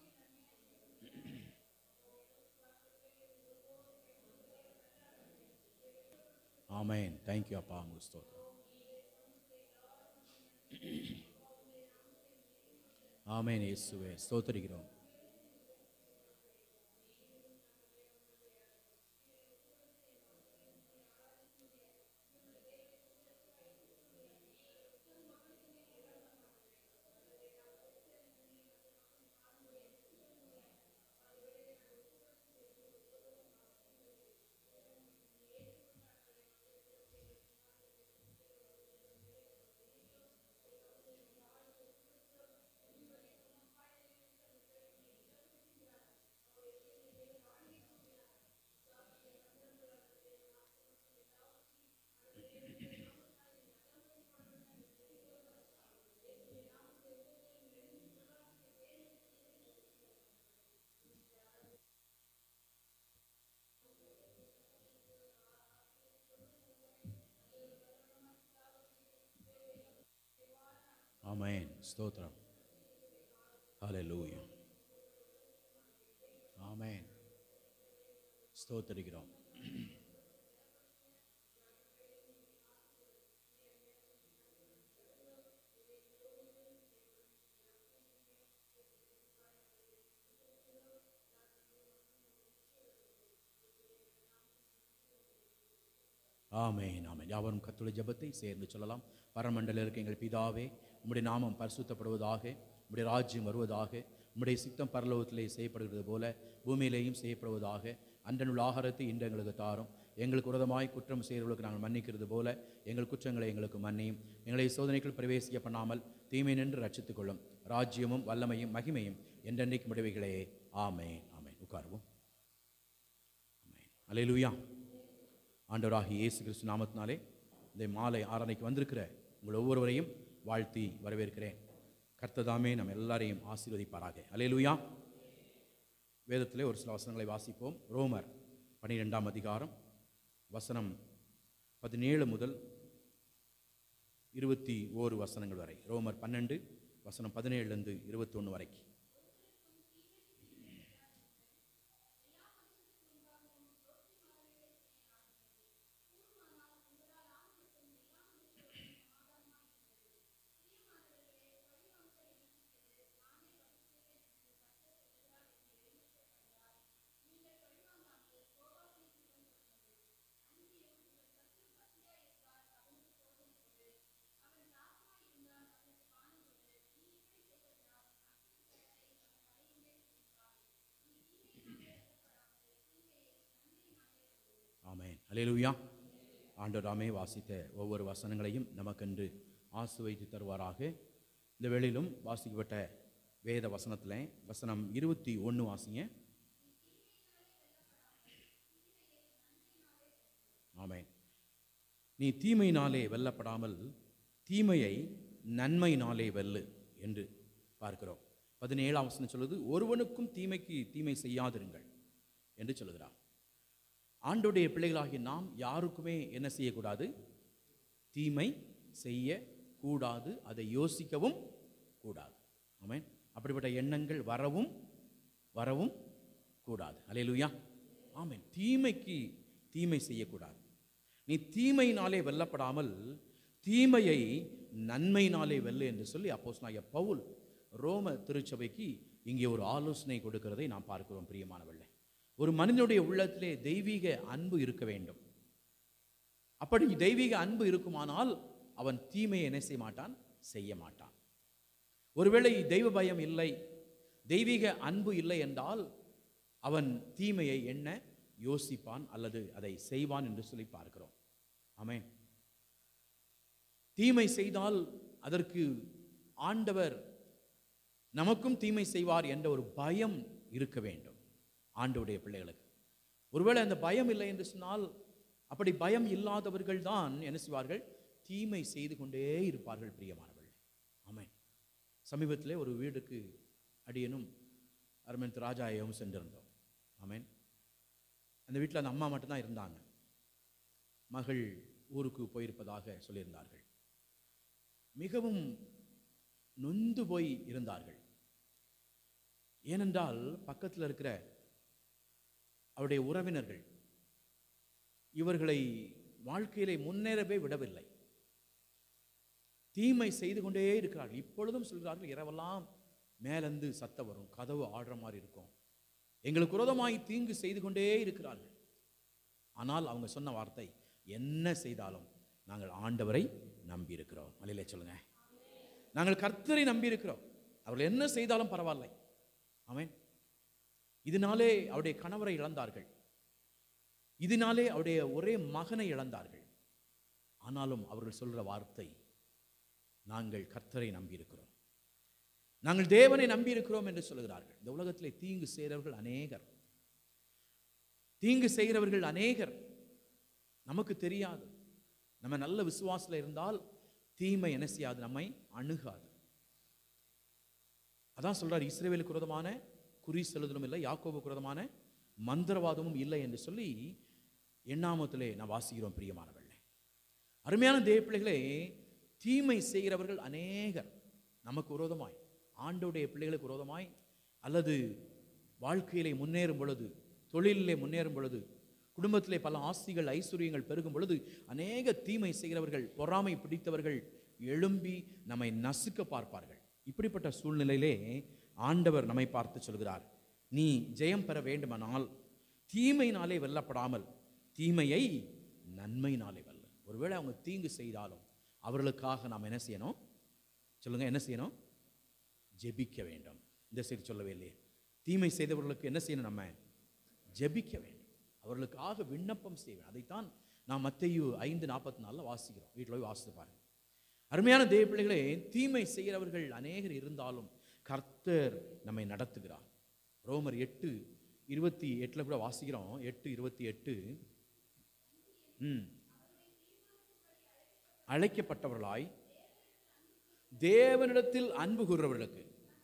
ஆமென் தேங்க்யூ அப்பா உங்களுக்கு ஸ்தோத்திரம் ஆமென் இயேசுவே ஸ்தோத்திரிக்கிறோம் ஆமென் ஸ்தோத்திரம் ஹalleluya ஆமென் ஸ்தோத்தரிக்கிறோம் ஆமென் ஆமென் யாவரும் கத்துடைய ஜெபத்தை சேர்ந்து சொல்லலாம் பரமண்டல இருக்க எங்கள் பிதாவே உம்முடைய நாமம் பரிசுத்தப்படுவதாக உம்முடைய ராஜ்யம் வருவதாக உம்முடைய சித்தம் பரலோகத்திலே செய்யப்படுகிறது போல பூமியிலேயும் செய்யப்படுவதாக அன்றனுள்ள ஆகாரத்தை இன்று எங்களுக்கு தாரும் எங்களுக்கு உரதமாய் குற்றம் செய்கிறவர்களுக்கு நாங்கள் மன்னிக்கிறது போல எங்கள் குற்றங்களை எங்களுக்கு மன்னியும் எங்களை சோதனைக்குள் பிரவேசிக்க பண்ணாமல் தீமை நின்று ரட்சித்துக் கொள்ளும் ராஜ்யமும் வல்லமையும் மகிமையும் என்றென்றைக்கு முடிவுகளே ஆமென் ஆமென் உட்காருவோம் ஆமென் அல்லேலூயா ஆண்டவராகிய இயேசு கிறிஸ்து நாமத்தினாலே இந்த மாலை ஆராதனைக்கு வந்திருக்கிற உங்கள் ஒவ்வொருவரையும் வாழ்த்தி வரவேற்கிறேன் கர்த்ததாமே நம்ம எல்லாரையும் ஆசீர்வதிப்பாராக அல்லேலூயா வேதத்திலே ஒரு சில வசனங்களை வாசிப்போம் ரோமர் பன்னிரெண்டாம் அதிகாரம் வசனம் பதினேழு முதல் இருபத்தி ஓரு வசனங்கள் வரை ரோமர் பன்னெண்டு வசனம் பதினேழுலேருந்து இருபத்தொன்று வரைக்கும் ஆமென் அல்லேலூயா ஆண்டவராமே வாசித்த ஒவ்வொரு வசனங்களையும் நமக்கென்று ஆசுவைத்து தருவாராக இந்த வேளையிலும் வாசிக்கப்பட்ட வேத வசனத்தில் வசனம் இருபத்தி ஒன்று வாசிங்க ஆமென் நீ தீமையினாலே வெல்லப்படாமல் தீமையை நன்மையினாலே வெல்லு என்று பார்க்கிறோம் பதினேழாம் வசனம் சொல்லுது ஒருவனுக்கும் தீமைக்கு தீமை செய்யாதிருங்கள் என்று சொல்லுகிறார் ஆண்டோடைய பிள்ளைகளாகிய நாம் யாருக்குமே என்ன செய்யக்கூடாது தீமை செய்யக்கூடாது அதை யோசிக்கவும் கூடாது ஆமென் அப்படிப்பட்ட எண்ணங்கள் வரவும் வரவும் கூடாது அலையலுயா ஆமென் தீமைக்கு தீமை செய்யக்கூடாது நீ தீமையினாலே வெல்லப்படாமல் தீமையை நன்மையினாலே வெல்லு என்று சொல்லி அப்போஸ் நான் பவுல் ரோம திருச்சபைக்கு இங்கே ஒரு ஆலோசனை கொடுக்கிறதை நாம் பார்க்கிறோம் பிரியமானவர்களே ஒரு மனிதனுடைய உள்ளத்திலே தெய்வீக அன்பு இருக்க வேண்டும் அப்படி தெய்வீக அன்பு இருக்குமானால் அவன் தீமையை என்ன செய்ய மாட்டான் செய்ய மாட்டான் ஒருவேளை தெய்வ பயம் இல்லை தெய்வீக அன்பு இல்லை என்றால் அவன் தீமையை என்ன யோசிப்பான் அல்லது அதை செய்வான் என்று சொல்லி பார்க்கிறோம் ஆமென் தீமை செய்தால் அதற்கு ஆண்டவர் நமக்கும் தீமை செய்வார் என்ற ஒரு பயம் இருக்க வேண்டும் ஆண்டவுடைய பிள்ளைகளுக்கு ஒருவேளை அந்த பயம் இல்லை என்று சொன்னால் அப்படி பயம் இல்லாதவர்கள் தான் என்ன செய்வார்கள் தீமை செய்து கொண்டே இருப்பார்கள் பிரியமானவர்கள் ஆமென் சமீபத்திலே ஒரு வீடுக்கு அடியனும் அருமன் ராஜாயவும் சென்றிருந்தோம் ஆமென் அந்த வீட்டில் அந்த அம்மா மட்டும்தான் இருந்தாங்க மகள் ஊருக்கு போயிருப்பதாக சொல்லியிருந்தார்கள் மிகவும் நொந்து போய் இருந்தார்கள் ஏனென்றால் பக்கத்தில் இருக்கிற அவருடைய உறவினர்கள் இவர்களை வாழ்க்கையிலே முன்னேறவே விடவில்லை தீமை செய்து கொண்டே இருக்கிறார்கள் இப்பொழுதும் சொல்கிறார்கள் இரவெல்லாம் மேலேந்து சத்தம் வரும் கதவு ஆடுற மாதிரி இருக்கும் எங்களுக்கு விரோதமாய் தீங்கு செய்து கொண்டே இருக்கிறார்கள் ஆனால் அவங்க சொன்ன வார்த்தை என்ன செய்தாலும் நாங்கள் ஆண்டவரை நம்பி இருக்கிறோம் அலையிலே சொல்லுங்க நாங்கள் கர்த்தரை நம்பி இருக்கிறோம் அவர்கள் என்ன செய்தாலும் பரவாயில்லை ஆமென் இதனாலே அவருடைய கணவரை இழந்தார்கள் இதனாலே அவருடைய ஒரே மகனை இழந்தார்கள் ஆனாலும் அவர்கள் சொல்ற வார்த்தை நாங்கள் கர்த்தரை நம்பி இருக்கிறோம் நாங்கள் தேவனை நம்பி இருக்கிறோம் என்று சொல்கிறார்கள் இந்த உலகத்திலே தீங்கு செய்கிறவர்கள் அநேகர் தீங்கு செய்கிறவர்கள் அநேகர் நமக்கு தெரியாது நம்ம நல்ல விசுவாசத்தில் இருந்தால் தீமை என்ன செய்யாது நம்மை அணுகாது அதான் சொல்றார் இஸ்ரேவேலுக்கு விரோதமான குறி செலுதலும் இல்லை யாக்கோபுக்கு விரோதமான மந்திரவாதமும் இல்லை என்று சொல்லி எண்ணாமத்திலே நான் வாசிக்கிறோம் பிரியமானவர்களே அருமையான தேவ பிள்ளைகளே தீமை செய்கிறவர்கள் அநேகர் நமக்கு விரோதமாய் ஆண்டோடைய பிள்ளைகளுக்கு விரோதமாய் அல்லது வாழ்க்கையிலே முன்னேறும் பொழுது தொழிலிலே முன்னேறும் பொழுது குடும்பத்திலே பல ஆஸ்திகள் ஐஸ்வர்யங்கள் பெருகும் பொழுது அநேக தீமை செய்கிறவர்கள் பொறாமை பிடித்தவர்கள் எழும்பி நம்மை நசுக்க பார்ப்பார்கள் இப்படிப்பட்ட சூழ்நிலையிலே ஆண்டவர் நம்மை பார்த்து சொல்கிறார் நீ ஜெயம் பெற வேண்டுமானால் தீமையினாலே வெல்லப்படாமல் தீமையை நன்மையினாலே வெல்ல ஒருவேளை அவங்க தீங்கு செய்தாலும் அவர்களுக்காக நாம் என்ன செய்யணும் சொல்லுங்க என்ன செய்யணும் ஜெபிக்க வேண்டும் இந்த சைடு சொல்லவே இல்லையே தீமை செய்தவர்களுக்கு என்ன செய்யணும் நம்ம ஜெபிக்க வேண்டும் அவர்களுக்காக விண்ணப்பம் செய்ய வேண்டும் அதைத்தான் நாம் மத்தையு ஐந்து நாற்பத்தி நாலில் வாசிக்கிறோம் வீட்டில் போய் வாசித்து பாருங்க அருமையான தேவ பிள்ளைகளே தீமை செய்கிறவர்கள் அநேகர் இருந்தாலும் கர்த்தர் நம்மை நடத்துகிறார் ரோமர் எட்டு இருபத்தி எட்டில் கூட வாசிக்கிறோம் எட்டு இருபத்தி எட்டு ம் அழைக்கப்பட்டவர்களாய் தேவனிடத்தில் அன்பு கூறுறவர்களுக்கு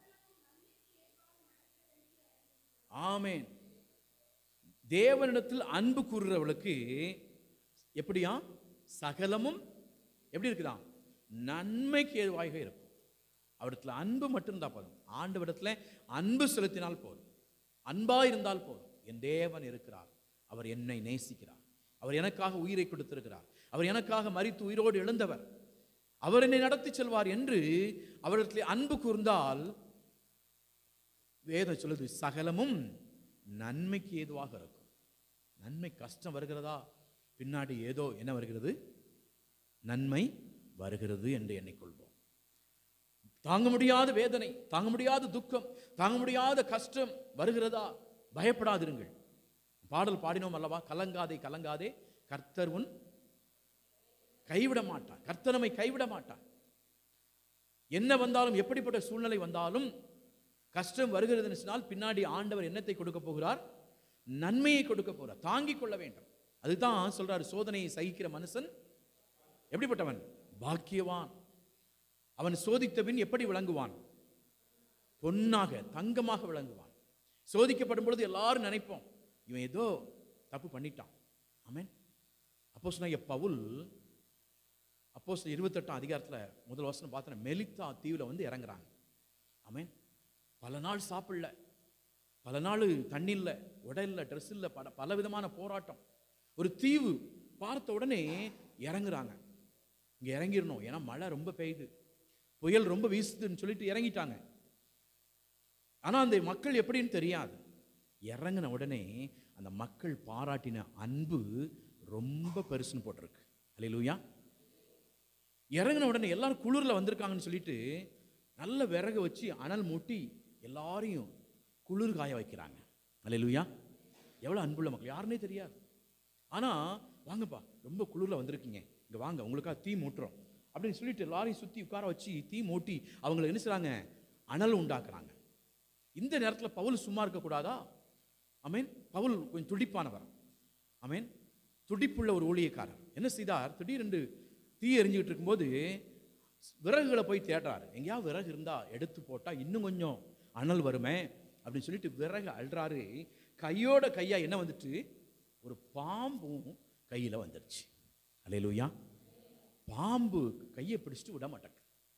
ஆமென் தேவனிடத்தில் அன்பு கூறுறவளுக்கு எப்படியா சகலமும் எப்படி இருக்குதாம் நன்மைக்கு ஏதுவாக இருக்கும் அவரிடத்துல அன்பு மட்டும் இருந்தால் போதும் ஆண்டவரிடத்துல அன்பு செலுத்தினால் போதும் அன்பா இருந்தால் போதும் என் தேவன் இருக்கிறார் அவர் என்னை நேசிக்கிறார் அவர் எனக்காக உயிரை கொடுத்திருக்கிறார் அவர் எனக்காக மரித்து உயிரோடு எழுந்தவர் அவர் என்னை நடத்தி செல்வார் என்று அவரிடத்தில் அன்பு கூர்ந்தால் வேதம் சொல்லுது சகலமும் நன்மைக்கு ஏதுவாக இருக்கும் நன்மை கஷ்டம் வருகிறதா பின்னாடி ஏதோ என்ன வருகிறது நன்மை வருகிறது என்று எண்ணிக்கொள்வோம் தாங்க முடியாத வேதனை தாங்க முடியாத துக்கம் தாங்க முடியாத கஷ்டம் வருகிறதா பயப்படாதிருங்கள் பாடல் பாடினோம் அல்லவா கலங்காதே கலங்காதே கர்த்தர் உன் கைவிட மாட்டார் கர்த்தர் நம்மை கைவிட மாட்டார் என்ன வந்தாலும் எப்படிப்பட்ட சூழ்நிலை வந்தாலும் கஷ்டம் வருகிறதுன்னு சொன்னால் பின்னாடி ஆண்டவர் என்னத்தை கொடுக்க போகிறார் நன்மையை கொடுக்க போகிறார் தாங்கிக் கொள்ள வேண்டும் அதுதான் சொல்றாரு சோதனையை சகிக்கிற மனுஷன் எப்படிப்பட்டவன் பாக்கியவான் அவன் சோதித்த பின் எப்படி விளங்குவான் பொன்னாக தங்கமாக விளங்குவான் சோதிக்கப்படும் பொழுது எல்லாரும் நினைப்போம் இவன் ஏதோ தப்பு பண்ணிட்டான் ஆமென் அப்போ சொன்ன பவுல் அப்போ இருபத்தெட்டாம் அதிகாரத்தில் முதல் வசனம் பார்த்தோன்னா மெலித்தா தீவில் வந்து இறங்குறாங்க ஆமென் பல நாள் சாப்பிடல பல நாள் தண்ணி இல்லை உடை இல்லை ட்ரெஸ் இல்லை பல பல விதமான போராட்டம் ஒரு தீவு பார்த்த உடனே இறங்குறாங்க இங்கே இறங்கிடணும் ஏன்னா மழை ரொம்ப பெய்யுது புயல் ரொம்ப வீசுதுன்னு சொல்லிட்டு இறங்கிட்டாங்க ஆனால் அந்த மக்கள் எப்படின்னு தெரியாது இறங்கின உடனே அந்த மக்கள் பாராட்டின அன்பு ரொம்ப பெருசுன்னு போட்டிருக்கு அல்லையா இறங்கின உடனே எல்லாரும் குளிரில் வந்திருக்காங்கன்னு சொல்லிட்டு நல்ல விறகு வச்சு அனல் மூட்டி எல்லாரையும் குளிர் காய வைக்கிறாங்க அல்லையா எவ்வளோ அன்புள்ள மக்கள் யாருன்னே தெரியாது ஆனால் வாங்கப்பா ரொம்ப குளிரில் வந்திருக்கீங்க இங்கே வாங்க உங்களுக்காக தீ மூட்டுறோம் அப்படின்னு சொல்லிட்டு எல்லாரையும் சுற்றி உட்கார வச்சு தீ மூட்டி அவங்களை என்ன செய்றாங்க அனல் உண்டாக்குறாங்க இந்த நேரத்தில் பவுல் சும்மா இருக்கக்கூடாதா அமேன் பவுல் கொஞ்சம் துடிப்பானவர் அமேன் துடிப்புள்ள ஒரு ஊழியக்காரர் என்ன செய்தார் திடீரென்று தீ எரிஞ்சுக்கிட்டு இருக்கும்போது விறகுகளை போய் தேடுறாரு எங்கேயாவது விறகு இருந்தால் எடுத்து போட்டால் இன்னும் கொஞ்சம் அனல் வருமே அப்படின்னு சொல்லிட்டு விறகு அல்றாரு கையோட கையா என்ன வந்துட்டு ஒரு பாம்பும் கையில் வந்துடுச்சு அலையலூயா பாம்பு கையை பிடிச்சிட்டு விட மாட்டாங்க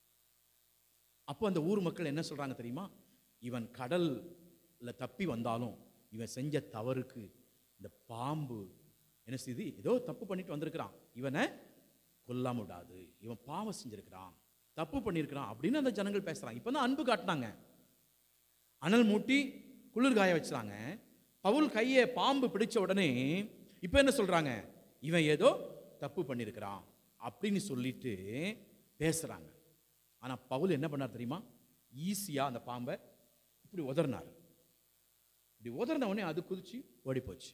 அப்போ அந்த ஊர் மக்கள் என்ன சொல்றாங்க தெரியுமா இவன் கடல்ல தப்பி வந்தாலும் இவன் செஞ்ச தவறுக்கு இந்த பாம்பு என்ன செய்யுது ஏதோ தப்பு பண்ணிட்டு வந்திருக்கிறான் இவனை கொல்லாம விடாது இவன் பாவம் செஞ்சிருக்கிறான் தப்பு பண்ணியிருக்கிறான் அப்படின்னு அந்த ஜனங்கள் பேசுறாங்க இப்போ தான் அன்பு காட்டினாங்க அனல் மூட்டி குளிர் காய வச்சாங்க பவுல் கையை பாம்பு பிடிச்ச உடனே இப்போ என்ன சொல்றாங்க இவன் ஏதோ தப்பு பண்ணியிருக்கிறான் அப்படின்னு சொல்லிட்டு பேசுறாங்க ஆனா பவுல் என்ன பண்ணார் தெரியுமா ஈஸியா அந்த பாம்பை இப்படி உதறினார் இப்படி உதறின உடனே அது குதிச்சு ஓடி போச்சு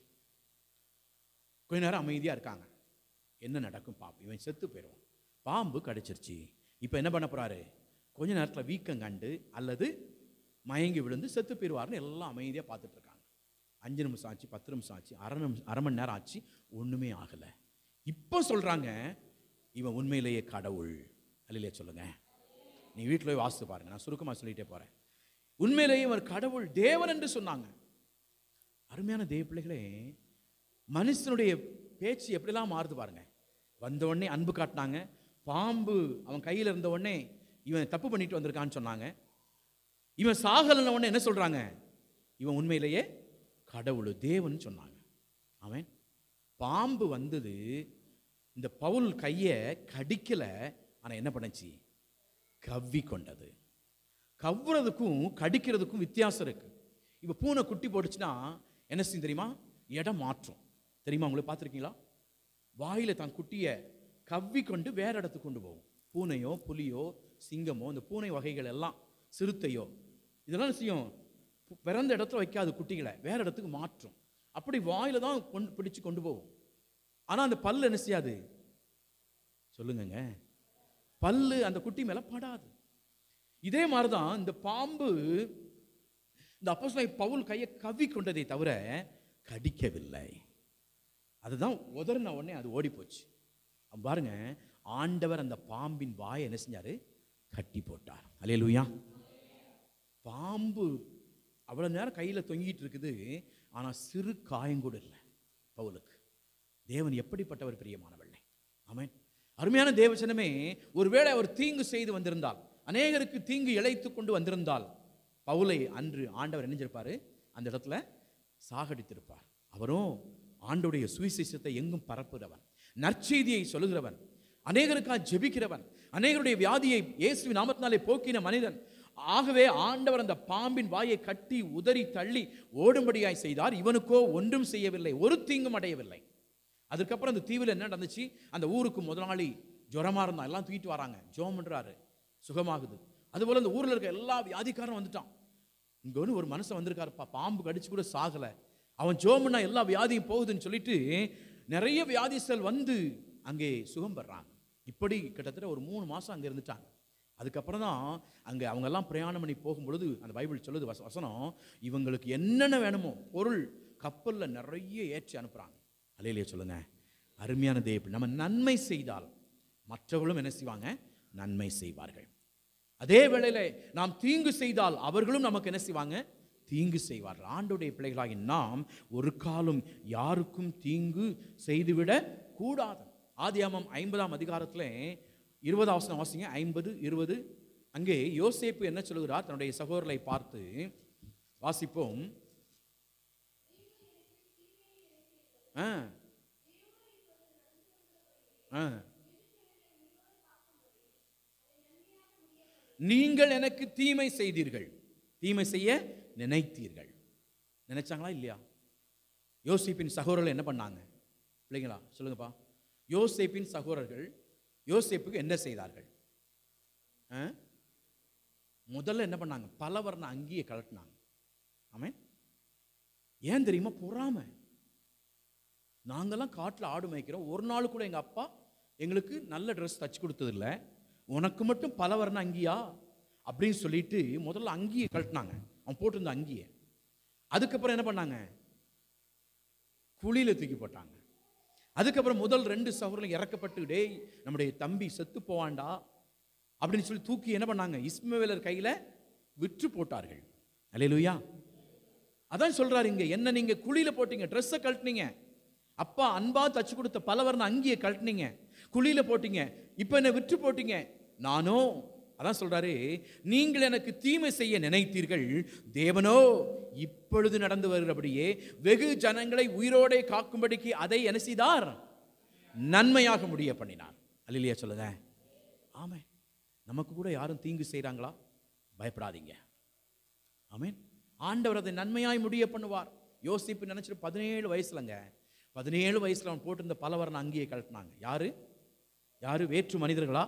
கொஞ்ச நேரம் அமைதியா இருக்காங்க என்ன நடக்கும் பாம்பு இவன் செத்து போயிடுவான் பாம்பு கடிச்சிருச்சு இப்போ என்ன பண்ண போறாரு கொஞ்ச நேரத்தில் வீக்கம் கண்டு அல்லது மயங்கி விழுந்து செத்து போயிடுவார்னு எல்லாம் அமைதியாக பார்த்துட்டு இருக்காங்க அஞ்சு நிமிஷம் ஆச்சு பத்து நிமிஷம் ஆச்சு அரை நிமிஷம் அரை மணி நேரம் ஆச்சு ஒன்றுமே ஆகலை இப்போ சொல்கிறாங்க இவன் உண்மையிலேயே கடவுள் அல்லையே சொல்லுங்க நீ வீட்டில் போய் வாசித்து பாருங்க நான் சுருக்கமாக சொல்லிட்டே போகிறேன் உண்மையிலேயே இவர் கடவுள் தேவன் என்று சொன்னாங்க அருமையான தேவ பிள்ளைகளே மனுஷனுடைய பேச்சு எப்படிலாம் மாறுது பாருங்க வந்த உடனே அன்பு காட்டினாங்க பாம்பு அவன் கையில் இருந்த உடனே இவன் தப்பு பண்ணிட்டு வந்திருக்கான்னு சொன்னாங்க இவன் சாகலன உடனே என்ன சொல்றாங்க இவன் உண்மையிலேயே கடவுள் தேவன் சொன்னாங்க அவன் பாம்பு வந்தது இந்த பவுல் கையை கடிக்கல ஆனா என்ன பண்ணுச்சு கவ்வி கொண்டது கவ்வுறதுக்கும் கடிக்கிறதுக்கும் வித்தியாசம் இருக்கு இப்போ பூனை குட்டி போட்டுச்சுன்னா என்ன செய்யும் தெரியுமா இடம் மாற்றும் தெரியுமா உங்களுக்கு பார்த்துருக்கீங்களா வாயில தான் குட்டியை கவ்வி கொண்டு வேற இடத்துக்கு கொண்டு போகும் பூனையோ புலியோ சிங்கமோ இந்த பூனை வகைகள் எல்லாம் சிறுத்தையோ இதெல்லாம் என்ன செய்யும் பு- பிறந்த இடத்துல வைக்காது குட்டிகளை வேற இடத்துக்கு மாற்றும் அப்படி வாயில தான் கொண்டு பிடிச்சு கொண்டு போகும் ஆனா அந்த பல்லு என்ன செய்யாது சொல்லுங்கங்க பல்லு அந்த குட்டி மேல படாது இதே மாதிரிதான் இந்த பாம்பு இந்த அப்போஸ்தலன் பவுல் கையை கவ்வி கொண்டதை தவிர கடிக்கவில்லை அதுதான் உதறின உடனே அது ஓடி போச்சு அப்ப பாருங்க ஆண்டவர் அந்த பாம்பின் வாயை என்ன செஞ்சாரு கட்டி போட்டார் அல்லேலூயா பாம்பு அவ்வளவு நேரம் கையில தொங்கிட்டு இருக்குது ஆனா சிறு காயம் கூட இல்லை பவுலுக்கு தேவன் எப்படிப்பட்டவர் பிரியமானவள்ளை ஆமென் அருமையான தேவசனமே ஒருவேளை அவர் தீங்கு செய்து வந்திருந்தால் அநேகருக்கு தீங்கு இழைத்து கொண்டு வந்திருந்தால் பவுலை அன்று ஆண்டவர் என்ன செஞ்சிருப்பாரு அந்த இடத்துல சாகடித்திருப்பார் அவரும் ஆண்டுடைய சுவிசேஷத்தை எங்கும் பரப்புகிறவன் நற்செய்தியை சொல்லுகிறவன் அநேகருக்காக ஜெபிக்கிறவன் அநேகருடைய வியாதியை இயேசுவின் நாமத்தினாலே போக்கின மனிதன் ஆகவே ஆண்டவர் அந்த பாம்பின் வாயை கட்டி உதறி தள்ளி ஓடும்படியாய் செய்தார் இவனுக்கோ ஒன்றும் செய்யவில்லை ஒரு தீங்கும் அடையவில்லை அதுக்கப்புறம் அந்த தீவில் என்ன நடந்துச்சு அந்த ஊருக்கு முதலாளி ஜுரமா இருந்தான் எல்லாம் தூக்கிட்டு வராங்க ஜோம் பண்றாரு சுகமாகுது அதுபோல அந்த ஊர்ல இருக்க எல்லா வியாதிக்காரரும் வந்துட்டான் இங்க ஒன்று ஒரு மனுஷன் வந்திருக்காருப்பா பாம்பு கடிச்சு கூட சாகல அவன் ஜோம்னா எல்லா வியாதியும் போகுதுன்னு சொல்லிட்டு நிறைய வியாதிஸ்தல் வந்து அங்கே சுகம் பெறாங்க இப்படி கிட்டத்தட்ட ஒரு மூணு மாசம் அங்க இருந்துட்டாங்க அதுக்கப்புறம் தான் அங்கே அவங்கெல்லாம் பிரயாணம் பண்ணி போகும்பொழுது அந்த பைபிள் சொல்லுது வச வசனம் இவங்களுக்கு என்னென்ன வேணுமோ பொருள் கப்பலில் நிறைய ஏற்றி அனுப்புகிறாங்க அலையிலே சொல்லுங்க அருமையான தேவ நம்ம நன்மை செய்தால் மற்றவர்களும் என்ன செய்வாங்க நன்மை செய்வார்கள் அதே வேளையில நாம் தீங்கு செய்தால் அவர்களும் நமக்கு என்ன செய்வாங்க தீங்கு செய்வார்கள் ஆண்டுடைய பிள்ளைகளாகி நாம் ஒரு காலம் யாருக்கும் தீங்கு செய்துவிட கூடாது ஆதியாமம் ஐம்பதாம் அதிகாரத்தில் இருபது அவசரம் வாசிங்க ஐம்பது இருபது அங்கே யோசேப்பு என்ன சொல்லுகிறார் தன்னுடைய சகோதரரை பார்த்து வாசிப்போம் ஆ ஆ நீங்கள் எனக்கு தீமை செய்தீர்கள் தீமை செய்ய நினைத்தீர்கள் நினைச்சாங்களா இல்லையா யோசிப்பின் சகோதரர்கள் என்ன பண்ணாங்க பிள்ளைங்களா சொல்லுங்கப்பா யோசேப்பின் சகோதரர்கள் யோசேப்புக்கு என்ன செய்தார்கள் ஆ? முதல்ல என்ன பண்ணாங்க பலவர்ண அங்கேயே கலட்டினாங்க ஆமென் ஏன் தெரியுமா பொறாமை நாங்கெல்லாம் காட்டில் ஆடு மேய்க்கிறோம் ஒரு நாள் கூட எங்கள் அப்பா எங்களுக்கு நல்ல ட்ரெஸ் தச்சு கொடுத்ததில்ல உனக்கு மட்டும் பல வர்ண அங்கியா அப்படின்னு சொல்லிட்டு முதல்ல அங்கியை கழட்டினாங்க அவன் போட்டிருந்த அங்கியை அதுக்கப்புறம் என்ன பண்ணாங்க குழியில தூக்கி போட்டாங்க அதுக்கப்புறம் முதல் ரெண்டு சகோதரர்கள் இறக்கப்பட்டு டேய் நம்முடைய தம்பி செத்து போவான்டா அப்படின்னு சொல்லி தூக்கி என்ன பண்ணாங்க இஸ்மவேலர் கையில விற்று போட்டார்கள் அல்லேலூயா அதான் சொல்றாரு இங்க என்ன நீங்க குழியில போட்டீங்க ட்ரெஸ்ஸை கழட்டினீங்க அப்பா அன்பா தச்சு கொடுத்த பலவர்ண அங்கியை கழட்டினீங்க குழியில போட்டீங்க இப்போ என்ன விற்று போட்டீங்க நானோ அதான் சொல்றாரு நீங்கள் எனக்கு தீமை செய்ய நினைத்தீர்கள் தேவனோ இப்பொழுது நடந்து வருகிறபடியே வெகு ஜனங்களை உயிரோடே காக்கும்படிக்கு அதை என்ன செய்தார் நன்மையாக முடிய பண்ணினார் அல்லையா சொல்லுங்க ஆமே நமக்கு கூட யாரும் தீங்கு செய்றாங்களா பயப்படாதீங்க ஆமென் ஆண்டவர் அதை நன்மையாய் முடிய பண்ணுவார் யோசிப்பு நினைச்சிட்டு பதினேழு வயசுலங்க பதினேழு வயசுல அவன் போட்டிருந்த பலவர்ண அங்கேயே கழட்டினாங்க யாரு யாரு வேற்று மனிதர்களா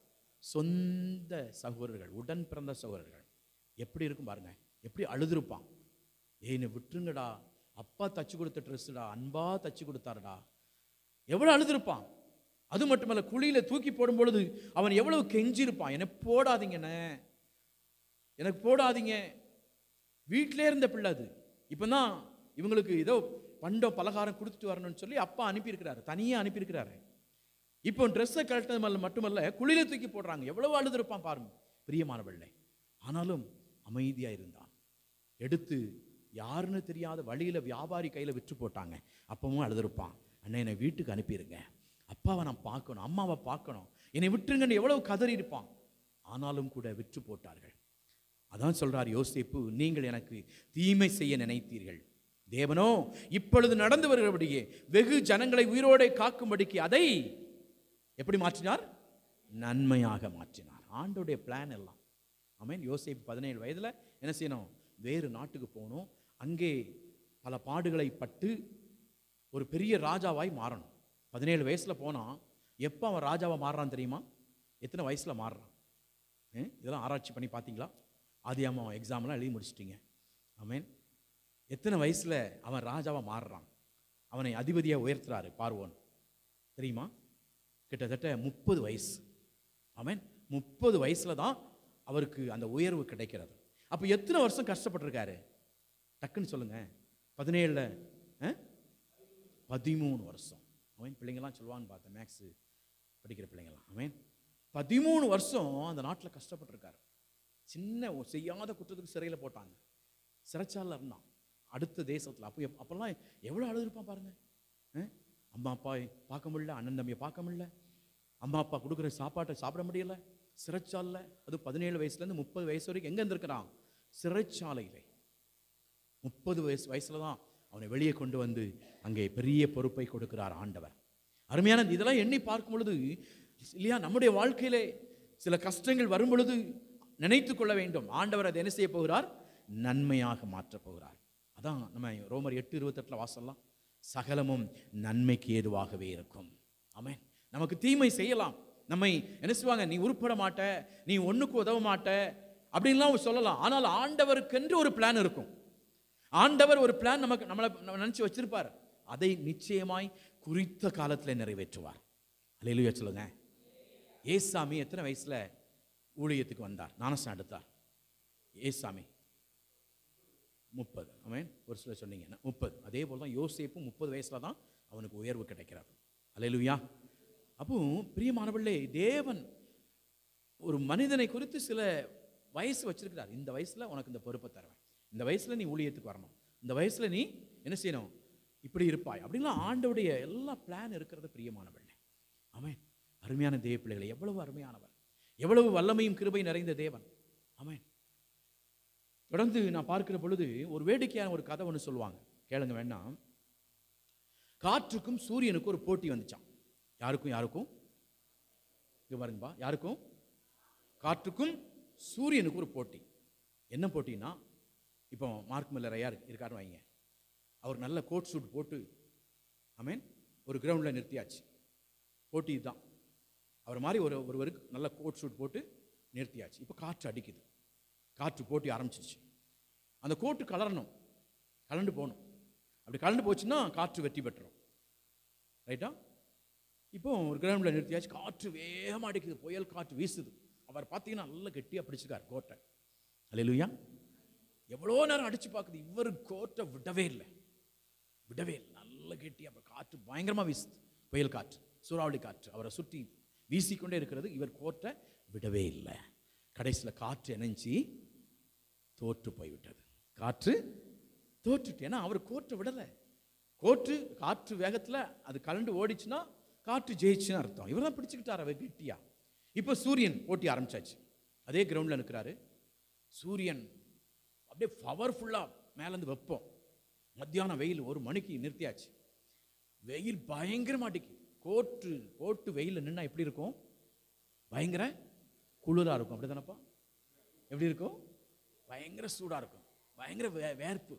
சொந்த சகோதரர்கள் உடன் பிறந்த சகோதரர்கள் எப்படி இருக்கும் பாருங்க எப்படி அழுதுருப்பான் ஏய் என்னை விட்டுருங்கடா அப்பா தச்சு கொடுத்த ட்ரெஸ்ஸுடா அன்பா தச்சு கொடுத்தாருடா எவ்வளவு அழுதுருப்பான் அது மட்டுமல்ல குழியில தூக்கி போடும் பொழுது அவன் எவ்வளவு கெஞ்சிருப்பான் என்னை போடாதீங்கண்ணே எனக்கு போடாதீங்க வீட்டிலே இருந்த பிள்ளை அது இப்போதான் இவங்களுக்கு ஏதோ பண்டம் பலகாரம் கொடுத்துட்டு வரணும்னு சொல்லி அப்பா அனுப்பியிருக்கிறாரு தனியாக அனுப்பியிருக்கிறாரு இப்போ ட்ரெஸ்ஸை கழட்டது மல்ல மட்டுமல்ல குளிர தூக்கி போடுறாங்க எவ்வளவு அழுதுருப்பான் பாருங்க பிரியமானவள்ளை ஆனாலும் அமைதியாக இருந்தான் எடுத்து யாருன்னு தெரியாத வழியில் வியாபாரி கையில் விற்று போட்டாங்க அப்பவும் அழுதுருப்பான் அண்ணன் என்னை வீட்டுக்கு அனுப்பிடுங்க அப்பாவை நான் பார்க்கணும் அம்மாவை பார்க்கணும் என்னை விட்டுருங்கன்னு எவ்வளவு கதறி இருப்பான் ஆனாலும் கூட விற்று போட்டார்கள் அதான் சொல்றார் யோசேப்பு நீங்கள் எனக்கு தீமை செய்ய நினைத்தீர்கள் தேவனோ இப்பொழுது நடந்து வருகிறபடியே வெகு ஜனங்களை உயிரோடே காக்கும்படிக்கு அதை எப்படி மாற்றினார் நன்மையாக மாற்றினார் ஆண்டோடைய பிளான் எல்லாம் ஆமென் யோசேப்பு பதினேழு வயதில் என்ன செய்யணும் வேறு நாட்டுக்கு போகணும் அங்கே பல பாடுகளை பட்டு ஒரு பெரிய ராஜாவாய் மாறணும் பதினேழு வயசில் போனால் எப்போ அவன் ராஜாவா மாறுறான் தெரியுமா எத்தனை வயசில் மாறுறான் ஏ? இதெல்லாம் ஆராய்ச்சி பண்ணி பார்த்தீங்களா ஆதியாம எக்ஸாம்லாம் எழுதி முடிச்சிட்டீங்க ஆமென் எத்தனை வயசில் அவன் ராஜாவா மாறுறான் அவனை அதிபதியாக உயர்த்துறாரு பார்வோன் தெரியுமா கிட்டத்தட்ட முப்பது வயசு ஆமென் முப்பது வயசில் தான் அவருக்கு அந்த உயர்வு கிடைக்கிறது அப்போ எத்தனை வருஷம் கஷ்டப்பட்டிருக்காரு டக்குன்னு சொல்லுங்க பதினேழில் பதிமூணு வருஷம் அவன் பிள்ளைங்களாம் சொல்லுவான்னு பார்த்தேன் மேக்ஸு படிக்கிற பிள்ளைங்களாம் அவன் பதிமூணு வருஷம் அந்த நாட்டில் கஷ்டப்பட்டிருக்காரு சின்ன ஒரு செய்யாத குற்றத்துக்கு சிறையில் போட்டாங்க சிறைச்சாலில் இருந்தான் அடுத்த தேசத்தில் அப்போ எப்- அப்போல்லாம் எவ்வளோ அழுதுருப்பான் பாருங்க ஆ? அம்மா அப்பா பார்க்க முடியல அண்ணன் தம்பியை பார்க்க முடியல அம்மா அப்பா கொடுக்குற சாப்பாட்டை சாப்பிட முடியல சிறைச்சாலில் அது பதினேழு வயசுலேருந்து முப்பது வயசு வரைக்கும் எங்கே இருந்திருக்கிறான் சிறைச்சாலையிலே முப்பது வயசு வயசுல தான் அவனை வெளியே கொண்டு வந்து அங்கே பெரிய பொறுப்பை கொடுக்கிறார் ஆண்டவர் அருமையான இதெல்லாம் எண்ணி பார்க்கும் பொழுது இல்லையா நம்முடைய வாழ்க்கையிலே சில கஷ்டங்கள் வரும் பொழுது நினைத்து கொள்ள வேண்டும் ஆண்டவர் அதை என்ன செய்ய போகிறார் நன்மையாக மாற்றப் போகிறார் அதான் நம்ம ரோமர் எட்டு இருபத்தெட்டில் வாசல்லாம் சகலமும் நன்மைக்கு ஏதுவாகவே இருக்கும் ஆமென் நமக்கு தீமை செய்யலாம் நம்மை என்ன செய்வாங்க நீ உருப்பட மாட்ட நீ ஒண்ணுக்கு உதவ மாட்ட அப்படின்லாம் சொல்லலாம் ஆனால் ஆண்டவருக்கென்று ஒரு பிளான் இருக்கும் ஆண்டவர் ஒரு பிளான் நமக்கு நம்மளை நம்ம நினச்சி வச்சிருப்பார் அதை நிச்சயமாய் குறித்த காலத்தில் நிறைவேற்றுவார் அல்லேலூயா சொல்லுங்க ஏசாமி எத்தனை வயசுல ஊழியத்துக்கு வந்தார் ஞானஸ்நானம் எடுத்தார் ஏசாமி முப்பது அவன் ஒரு சில சொன்னீங்க முப்பது அதே போல் தான் யோசேப்பும் முப்பது வயசுல தான் அவனுக்கு உயர்வு கிடைக்கிறார் அல்லேலூயா அப்போ பிரியமானவர்களே தேவன் ஒரு மனிதனை குறித்து சில வயசு வச்சிருக்கிறார் இந்த வயசுல உனக்கு இந்த பொறுப்பை தருவேன் இந்த வயசுல நீ ஊழியத்துக்கு வரணும் இந்த வயசுல நீ என்ன செய்யணும் இப்படி இருப்பாய் அப்படின்லாம் ஆண்டவுடைய எல்லா பிளான் இருக்கிறது பிரியமானவர்களே ஆமென் அருமையான தேவ பிள்ளைகளை எவ்வளவு அருமையானவர் எவ்வளவு வல்லமையும் கிருபை நிறைந்த தேவன் ஆமென் தொடர்ந்து நான் பார்க்கிற பொழுது ஒரு வேடிக்கையான ஒரு கதை ஒன்று சொல்லுவாங்க கேளுங்க வேணாம் காற்றுக்கும் சூரியனுக்கும் ஒரு போட்டி வந்துச்சாம் யாருக்கும் யாருக்கும் இங்க பாருங்கப்பா யாருக்கும் காற்றுக்கும் சூரியனுக்கும் ஒரு போட்டி என்ன போட்டின்னா இப்போ மார்க் மில்லர் ஐயா இருக்காருன்னு வைங்க அவர் நல்ல கோட் சூட் போட்டு ஆமென் ஒரு கிரவுண்டில் நிறுத்தியாச்சு போட்டி இதுதான் அவர் மாதிரி ஒரு ஒருவருக்கு நல்ல கோட் சூட் போட்டு நிறுத்தியாச்சு இப்போ காற்று அடிக்குது காற்று போட்டி ஆரம்பிச்சிருச்சு அந்த கோட்டு கலரணும் கலண்டு போகணும் அப்படி கலண்டு போச்சுன்னா காற்று வெற்றி பெற்றுரும் ரைட்டா இப்போ ஒரு கிரவுண்டில் நிறுத்தியாச்சு காற்று வேகமாக அடிக்குது புயல் காற்று வீசுது அவர் பார்த்தீங்கன்னா நல்லா கெட்டியாக பிடிச்சிருக்கார் கோட்டை அல்லேலூயா எவ்வளோ நேரம் அடிச்சு பார்க்குது இவர் கோட்டை விடவே இல்லை விடவே இல்லை நல்ல கெட்டியாக அப்போ காற்று பயங்கரமாக வீசுது புயல் காற்று சூறாவளி காற்று அவரை சுற்றி வீசிக்கொண்டே இருக்கிறது இவர் கோட்டை விடவே இல்லை கடைசியில் காற்று இணைஞ்சி தோற்று போய்விட்டது காற்று தோற்றுட்டு ஏன்னா அவர் கோட்டை விடலை கோற்று காற்று வேகத்தில் அது கலண்டு ஓடிச்சுன்னா காற்று ஜெயிச்சுன்னு அர்த்தம் இவர் தான் பிடிச்சிக்கிட்டார் அவர் கெட்டியா இப்போ சூரியன் போட்டி ஆரம்பிச்சாச்சு அதே கிரவுண்டில் நிற்கிறாரு சூரியன் அப்படியே பவர்ஃபுல்லாக மேலேருந்து வெப்பம் மத்தியானம் வெயில் ஒரு மணிக்கு நிறுத்தியாச்சு வெயில் பயங்கரமா அடிக்கு கோட்டு கோட்டு வெயிலில் நின்னா எப்படி இருக்கும் பயங்கர குளிராக இருக்கும் அப்படி தானப்பா எப்படி இருக்கும் பயங்கர சூடாக இருக்கும் பயங்கர வே வேர்ப்பு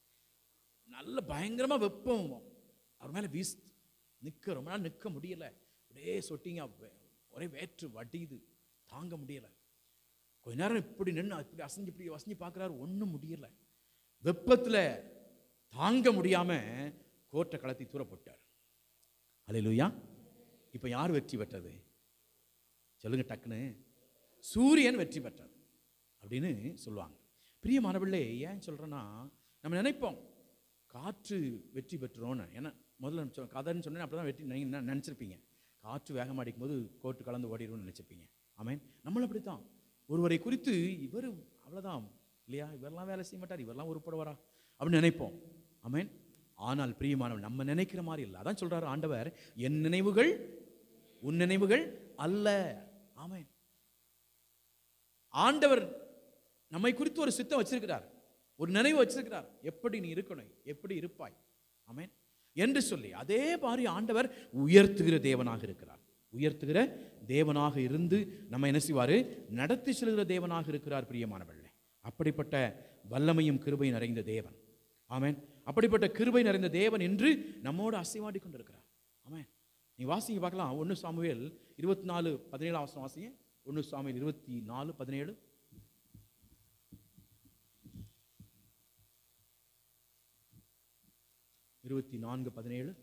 நல்ல பயங்கரமாக வெப்பம் அவர் மேலே வீசுது நிற்க ரொம்ப நாள் நிற்க முடியல அப்படியே சொட்டிங்க வே- ஒரே வேற்று வடியுது தாங்க முடியல கொஞ்ச நேரம் இப்படி நின்று இப்படி அசைஞ்சு இப்படி அசைஞ்சு பார்க்குறாரு ஒன்றும் முடியல வெப்பத்தில் தாங்க முடியாம கோட்டை கலத்தி தூர போட்டார் அல்லேலூயா இப்போ யார் வெற்றி பெற்றது சொல்லுங்க டக்குன்னு சூரியன் வெற்றி பெற்றார் அப்படின்னு சொல்லுவாங்க பிரியமானவர்களே ஏன் சொல்கிறேன்னா நம்ம நினைப்போம் காற்று வெற்றி பெற்றுறோன்னு ஏன்னா முதல்ல சொ- கதைன்னு சொன்னேன் அப்படி தான் வெற்றி நீங்கள் நினச்சிருப்பீங்க காற்று வேகமாக அடிக்கும்போது கோட்டு கலந்து ஓடிடும்னு நினச்சிருப்பீங்க ஆமென் நம்மளும் அப்படி தான் ஒருவரை குறித்து இவர் அவ்வளோதான் இல்லையா இவரெல்லாம் வேலை செய்ய மாட்டார் இவரெல்லாம் உருப்படுவாரா அப்படின்னு நினைப்போம் ஆமென் ஆனால் பிரியமானவன் நம்ம நினைக்கிற மாதிரி இல்லை அதான் சொல்றாரு ஆண்டவர் என் நினைவுகள் உன் நினைவுகள் அல்ல ஆமென் ஆண்டவர் நம்மை குறித்து ஒரு சித்தம் வச்சிருக்கிறார் ஒரு நினைவு வச்சிருக்கிறார் எப்படி நீ இருக்கணும் எப்படி இருப்பாய் ஆமென் என்று சொல்லி அதே மாதிரி ஆண்டவர் உயர்த்துகிற தேவனாக இருக்கிறார் உயர்த்துகிற தேவனாக இருந்து நம்ம என்ன செய்வாரு நடத்தி செல்கிற தேவனாக இருக்கிறார் பிரியமானவர்களே அப்படிப்பட்ட வல்லமையும் கிருபை நிறைந்த தேவன் ஆமென் அப்படிப்பட்ட கிருபை நிறைந்த தேவன் என்று நம்மோடு அசைவாடி கொண்டிருக்கிறார் ஆமென் நீ வாசிங்க பார்க்கலாம் ஒன்று சாமுவேல் இருபத்தி நாலு பதினேழாம் வசனம் வாசிங்க ஒன்று சாமுவேல் இருபத்தி நாலு பதினேழு இருபத்தி நான்கு பதினேழு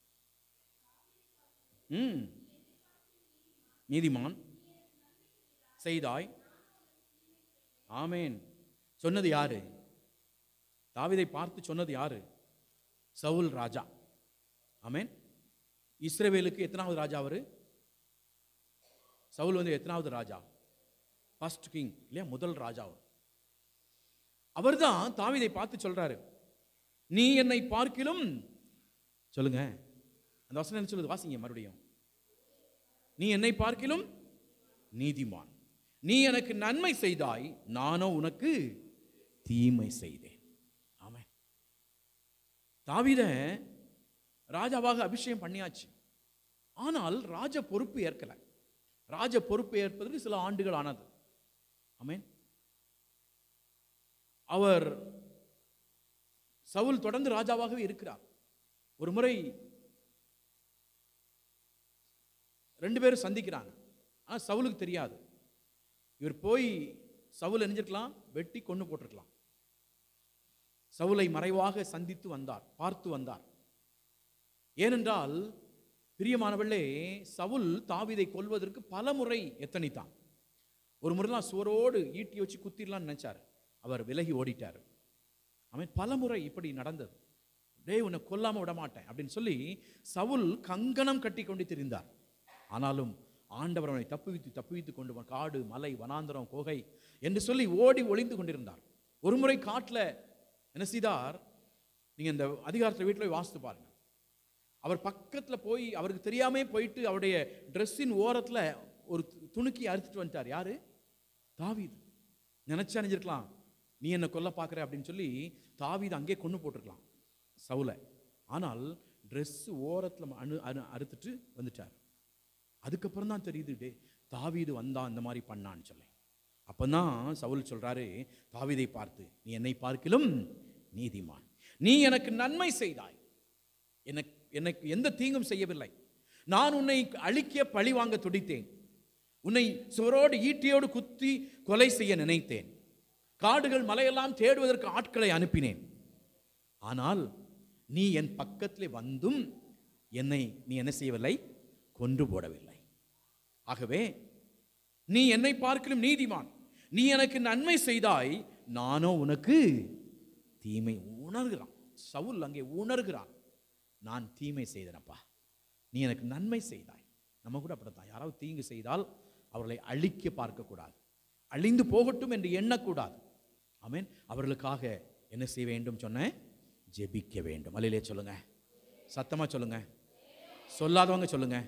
ம் நீதிமான் செய்தாய் ஆமேன் சொன்னது யாரு தாவீதை பார்த்து சொன்னது யாரு சவுல் ராஜா ஆமேன் இஸ்ரவேலுக்கு எத்தனாவது ராஜா அவரு சவுல் வந்து எத்தனாவது ராஜா ஃபர்ஸ்ட் கிங் இல்லையா முதல் ராஜா அவர் அவர்தான் தாவீதை பார்த்து சொல்றாரு நீ என்னை பார்க்கிலும் சொல்லுங்க அந்த வசனம் என்ன சொல்லுது வாசிங்க மறுபடியும் நீ என்னை பார்க்கிலும் நீதிமான் நீ எனக்கு நன்மை செய்தாய் நானோ உனக்கு தீமை செய்தேன் ஆமென் தாவீத ராஜாவாக அபிஷேகம் பண்ணியாச்சு ஆனால் ராஜ பொறுப்பு ஏற்கல ராஜ பொறுப்பு ஏற்பதற்கு சில ஆண்டுகள் ஆனது ஆமென் அவர் சவுல் தொடர்ந்து ராஜாவாகவே இருக்கிறார் ஒரு முறை ரெண்டு பேரும் சந்திக்கிறாங்க ஆனால் சவுலுக்கு தெரியாது இவர் போய் சவுல் எரிஞ்சிருக்கலாம் வெட்டி கொண்டு போட்டிருக்கலாம் சவுலை மறைவாக சந்தித்து வந்தார் பார்த்து வந்தார் ஏனென்றால் பிரியமானவர்களே சவுல் தாவீதை கொல்வதற்கு பல முறை எத்தனித்தான் ஒரு முறைலாம் சுவரோடு ஈட்டி வச்சு குத்திடலாம்னு நினைச்சார் அவர் விலகி ஓடிட்டார் அவன் பல முறை இப்படி நடந்தது டேய் உன்னை கொல்லாம விட மாட்டேன் அப்படின்னு சொல்லி சவுல் கங்கணம் கட்டி கொண்டு திரிந்தார் ஆனாலும் ஆண்டவர் அவனை தப்புவித்து தப்புவித்து கொண்டு வ- காடு மலை வனாந்தரம் குகை என்று சொல்லி ஓடி ஒளிந்து கொண்டிருந்தார் ஒரு முறை காட்டில் என்ன செய்தார் நீங்க இந்த அதிகாரத்தில் வீட்டில் போய் வாசித்து பாருங்க அவர் பக்கத்தில் போய் அவருக்கு தெரியாமே போயிட்டு அவருடைய ட்ரெஸ்ஸின் ஓரத்தில் ஒரு து- துணுக்கி அறுத்துட்டு வந்துட்டார் யாரு தாவீது நினைச்சு அணிஞ்சிருக்கலாம் நீ என்ன கொல்ல பார்க்குற அப்படின்னு சொல்லி தாவீது அங்கே கொண்டு போட்டிருக்கலாம் சவுல ஆனால் ட்ரெஸ் ஓரத்தில் அணு அணு அறுத்துட்டு வந்துட்டார் அதுக்கப்புறம் தான் தெரியுது டே தாவீது வந்தான் இந்த மாதிரி பண்ணான்னு சொல்லி அப்பதான் சவுல் சொல்றாரு தாவீதை பார்த்து நீ என்னை பார்க்கிலும் நீதிமான் நீ எனக்கு நன்மை செய்தாய் எனக்கு எனக்கு எந்த தீங்கும் செய்யவில்லை நான் உன்னை அழிக்க பழி வாங்க துடித்தேன் உன்னை சுவரோடு ஈட்டியோடு குத்தி கொலை செய்ய நினைத்தேன் காடுகள் மலையெல்லாம் தேடுவதற்கு ஆட்களை அனுப்பினேன் ஆனால் நீ என் பக்கத்திலே வந்தும் என்னை நீ என்ன செய்யவில்லை கொன்று போடவில்லை ஆகவே நீ என்னை பார்க்கலும் நீதிமான் நீ எனக்கு நன்மை செய்தாய் நானோ உனக்கு தீமை உணர்கிறான் சவுல் அங்கே உணர்கிறான் நான் தீமை செய்தனப்பா நீ எனக்கு நன்மை செய்தாய் நம்ம கூட அப்படித்தான் யாராவது தீங்கு செய்தால் அவர்களை அழிக்க பார்க்கக்கூடாது அழிந்து போகட்டும் என்று எண்ணக்கூடாது ஆமென் அவர்களுக்காக என்ன செய்ய வேண்டும் சொன்னேன் ஜெபிக்க வேண்டும் அல்லையிலே சொல்லுங்க சத்தமா சொல்லுங்க சொல்லாதவங்க சொல்லுங்க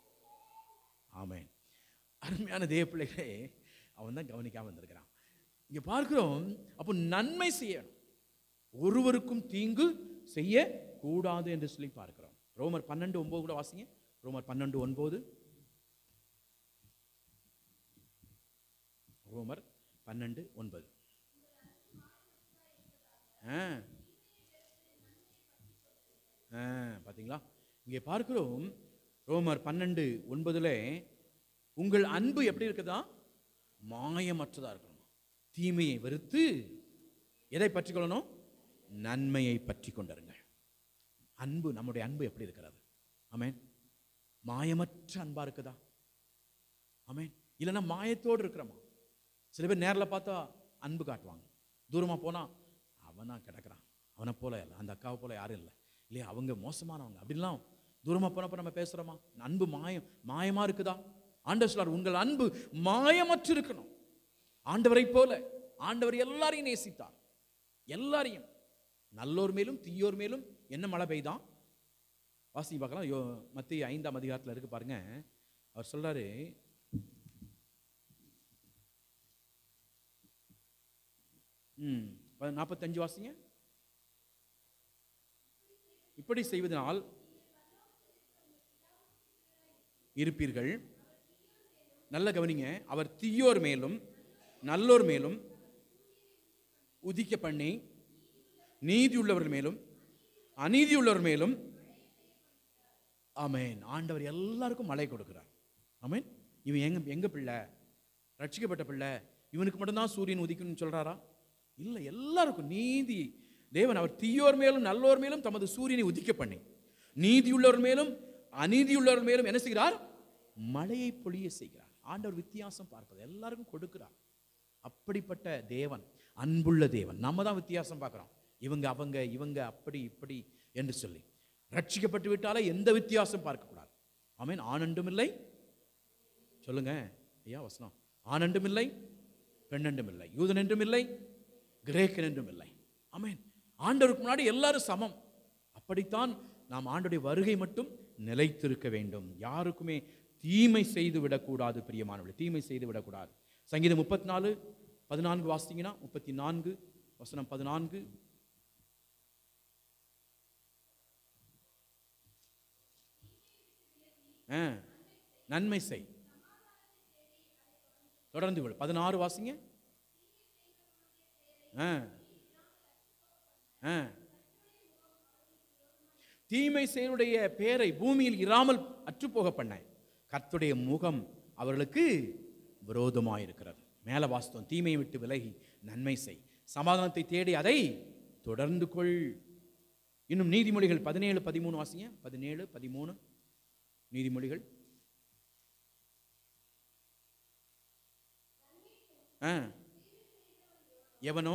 ஆமென் அருமையான தேவ பிள்ளைகளே அவன் தான் கவனிக்காம வந்திருக்கிறான் இங்க பார்க்கிறோம் அப்போ நன்மை செய்யணும் ஒருவருக்கும் தீங்கு செய்ய கூடாது என்று சொல்லி பார்க்கிறோம் ரோமர் பன்னெண்டு ஒன்பது கூட வாசிங்க ரோமர் பன்னெண்டு ஒன்பது ரோமர் பன்னெண்டு ஒன்பது ஆ ஆ பார்த்தீங்களா இங்கே பார்க்கிறோம் ரோமர் பன்னெண்டு ஒன்பதுல உங்கள் அன்பு எப்படி இருக்குதா மாயமற்றதா இருக்கணும் தீமையை வெறுத்து எதை பற்றி கொள்ளணும் நன்மையை பற்றி கொண்டிருங்கள் அன்பு நம்முடைய அன்பு எப்படி இருக்கிறது ஆமென் மாயமற்ற அன்பா இருக்குதா ஆமென் இல்லைன்னா மாயத்தோடு இருக்கிறோமா சில பேர் நேரில் பார்த்தா அன்பு காட்டுவாங்க தூரமாக போனால் அவனா கிடக்குறான் அவனை போல இல்லை அந்த அக்காவை போல யாரும் இல்லை இல்லையா அவங்க மோசமானவங்க அப்படின்லாம் தூரமாக போனப்போ நம்ம பேசுகிறோமா அன்பு மாயம் மாயமாக இருக்குதா ஆண்டவர் சொல்றார் உங்கள் அன்பு மாயமற்று இருக்கணும் ஆண்டவரை போல ஆண்டவர் எல்லாரையும் நேசித்தார் எல்லாரையும் நல்லோர் மேலும் தீயோர் மேலும் என்ன மழை பெய்தான் வாசி பார்க்கலாம் யோ மத்திய ஐந்தாம் அதிகாரத்தில் இருக்கு பாருங்க அவர் சொல்றாரு ம் ப- நாற்பத்தஞ்சு வாசிங்க இப்படி செய்வதனால் இருப்பீர்கள் நல்ல கவனிங்க அவர் தீயோர் மேலும் நல்லோர் மேலும் உதிக்க பண்ணி நீதியுள்ளவர் மேலும் அநீதியுள்ளவர் மேலும் ஆமென் ஆண்டவர் எல்லாருக்கும் மழை கொடுக்கிறார் ஆமென் இவன் எங்க எங்க பிள்ளை ரட்சிக்கப்பட்ட பிள்ளை இவனுக்கு மட்டும்தான் சூரியன் உதிக்கணும்னு சொல்றாரா இல்லை எல்லாருக்கும் நீதி தேவன் அவர் தீயோர் மேலும் நல்லோர் மேலும் தமது சூரியனை உதிக்க பண்ணி நீதியுள்ளவர் மேலும் அநீதியுள்ளவர் மேலும் என்ன செய்கிறார் மழையை பொழிய செய்கிறார் ஆண்டவர் வித்தியாசம் பார்ப்பது எல்லாருக்கும் கொடுக்கிறார் அப்படிப்பட்ட தேவன் அன்புள்ள தேவன் நம்ம தான் வித்தியாசம் பார்க்குறோம் இவங்க அவங்க இவங்க அப்படி இப்படி என்று சொல்லி ரட்சிக்கப்பட்டு விட்டாலே எந்த வித்தியாசம் பார்க்கக்கூடாது ஆமென் ஆனண்டும் இல்லை சொல்லுங்க ஐயா வசனம் ஆனண்டும் இல்லை பெண்ணென்றும் இல்லை யூதன் என்றும் இல்லை கிரேக்கன் என்றும் இல்லை ஆமென் ஆண்டவருக்கு முன்னாடி எல்லாரும் சமம் அப்படித்தான் நாம் ஆண்டுடைய வருகை மட்டும் நிலைத்திருக்க வேண்டும் யாருக்குமே தீமை செய்து விடக்கூடாது பிரியமானவர்களே தீமை செய்து விடக்கூடாது சங்கீதம் முப்பத்தி நாலு பதினான்கு வாசித்தீங்கன்னா முப்பத்தி நான்கு வசனம் பதினான்கு ஆ, நன்மை செய் தொடர்ந்து விடு பதினாறு வாசிங்க ஆ ஆ தீமை செயலுடைய பேரை பூமியில் இராமல் அற்றுப்போக பண்ண கர்த்துடைய முகம் அவர்களுக்கு விரோதமாயிருக்கிறது மேலே வாஸ்தவம் தீமையை விட்டு விலகி நன்மை செய் சமாதானத்தை தேடி அதை தொடர்ந்து கொள் இன்னும் நீதிமொழிகள் பதினேழு பதிமூணு வாசிங்க பதினேழு பதிமூணு நீதிமொழிகள் ஆ எவனோ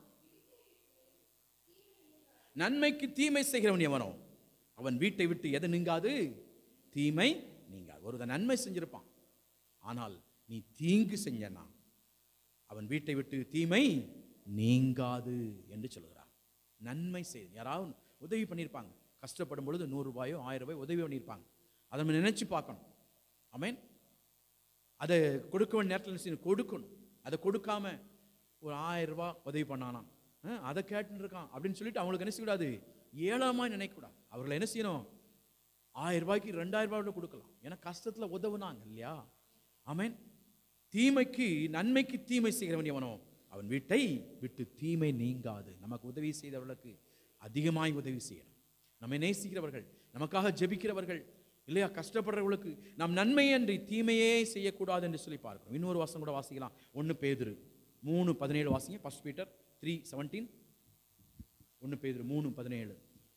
நன்மைக்கு தீமை செய்கிறவன் எவனோ அவன் வீட்டை விட்டு எது நீங்காது தீமை நீங்காது ஒருவன் நன்மை செஞ்சிருப்பான் ஆனால் நீ தீங்கு செஞ்சனா அவன் வீட்டை விட்டு தீமை நீங்காது என்று சொல்கிறார் நன்மை செய் யாராவது உதவி பண்ணியிருப்பாங்க கஷ்டப்படும் பொழுது நூறு ரூபாயோ ஆயிரம் ரூபாயோ உதவி பண்ணியிருப்பாங்க அதை நம்ம நினைச்சு பார்க்கணும் ஆமென் அதை கொடுக்க வேண்டிய நேரத்தில் என்ன செய்யணும்? கொடுக்கணும் அதை கொடுக்காம ஒரு ஆயிரம் ரூபாய் உதவி பண்ணானாம் ஆ, அதை கேட்டுன்னு இருக்கான் அப்படின்னு சொல்லிட்டு அவங்களுக்கு என்ன செய்யக்கூடாது ஏழாமாய் நினைக்கக்கூடாது அவர்களை என்ன செய்யணும் ஆயிரம் ரூபாய்க்கு ரெண்டாயிரம் ரூபாய் கூட கொடுக்கலாம் ஏன்னா கஷ்டத்தில் உதவுனாங்க இல்லையா ஆமென் தீமைக்கு நன்மைக்கு தீமை செய்கிறவன் எவனோ அவன் வீட்டை விட்டு தீமை நீங்காது நமக்கு உதவி செய்தவர்களுக்கு அதிகமாய் உதவி செய்யணும் நம்மை நேசிக்கிறவர்கள் நமக்காக ஜெபிக்கிறவர்கள் இல்லையா கஷ்டப்படுறவர்களுக்கு நாம் நன்மையன்றி தீமையே செய்யக்கூடாது என்று சொல்லி பார்க்கிறோம் இன்னொரு வாசம் கூட வாசிக்கலாம் ஒன்று பேதுரு மூணு பதினேழு வாசிங்க ஃபர்ஸ்ட் பீட்டர் த்ரீ செவன்டீன் ஒன்று பேதுரு மூணு பதினேழு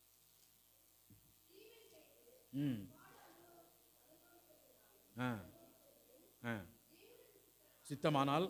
ம் ஆ ஆ சித்தமானால்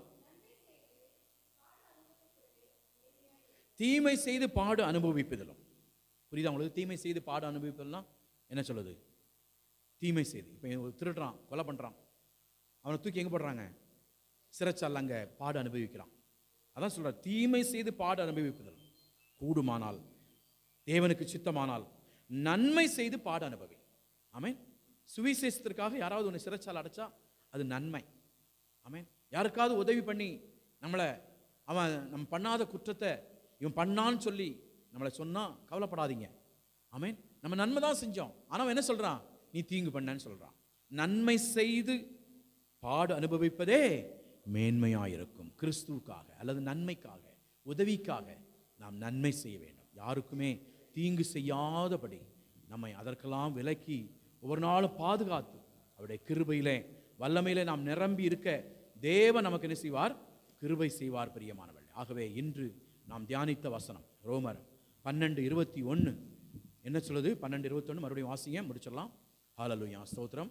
தீமை செய்து பாடு அனுபவிப்பதிலும் புரியுதா உங்களுக்கு தீமை செய்து பாடு அனுபவிப்பதெல்லாம் என்ன சொல்லுது தீமை செய்து இப்போ ஒரு திருடுறான் கொலை பண்ணுறான் அவனை தூக்கி எங்கே போடுறாங்க சிறைச்சால அங்கே பாடு அனுபவிக்கிறான் அதான் சொல்கிறார் தீமை செய்து பாடு அனுபவிப்பதில் கூடுமானால் தேவனுக்கு சித்தமானால் நன்மை செய்து பாடு அனுபவி ஆமென் சுவிசேஷத்திற்காக யாராவது ஒன்று சிறைச்சாலை அடைச்சா அது நன்மை ஆமென் யாருக்காவது உதவி பண்ணி நம்மளை அவன் நம்ம பண்ணாத குற்றத்தை இவன் பண்ணான்னு சொல்லி நம்மளை சொன்னா கவலைப்படாதீங்க ஆமென் நம்ம நன்மை தான் செஞ்சோம் ஆனால் அவன் என்ன சொல்றான் நீ தீங்கு பண்ணன்னு சொல்றான் நன்மை செய்து பாடு அனுபவிப்பதே மேன்மையாயிருக்கும் கிறிஸ்துவுக்காக அல்லது நன்மைக்காக உதவிக்காக நாம் நன்மை செய்ய வேண்டும் யாருக்குமே தீங்கு செய்யாதபடி நம்மை அதற்கெல்லாம் விலக்கி ஒவ்வொரு நாளும் பாதுகாத்து அவருடைய கிருபையிலே வல்லமையிலே நாம் நிரம்பி இருக்க தேவன் நமக்கு என்ன செய்வார் கிருபை செய்வார் பிரியமானவள் ஆகவே இன்று நாம் தியானித்த வசனம் ரோமர் பன்னெண்டு இருபத்தி ஒன்று என்ன சொல்லுது பன்னெண்டு இருபத்தொன்று மறுபடியும் வாசிங்க முடிச்சிடலாம் ஹalleluya ஸ்தோத்திரம்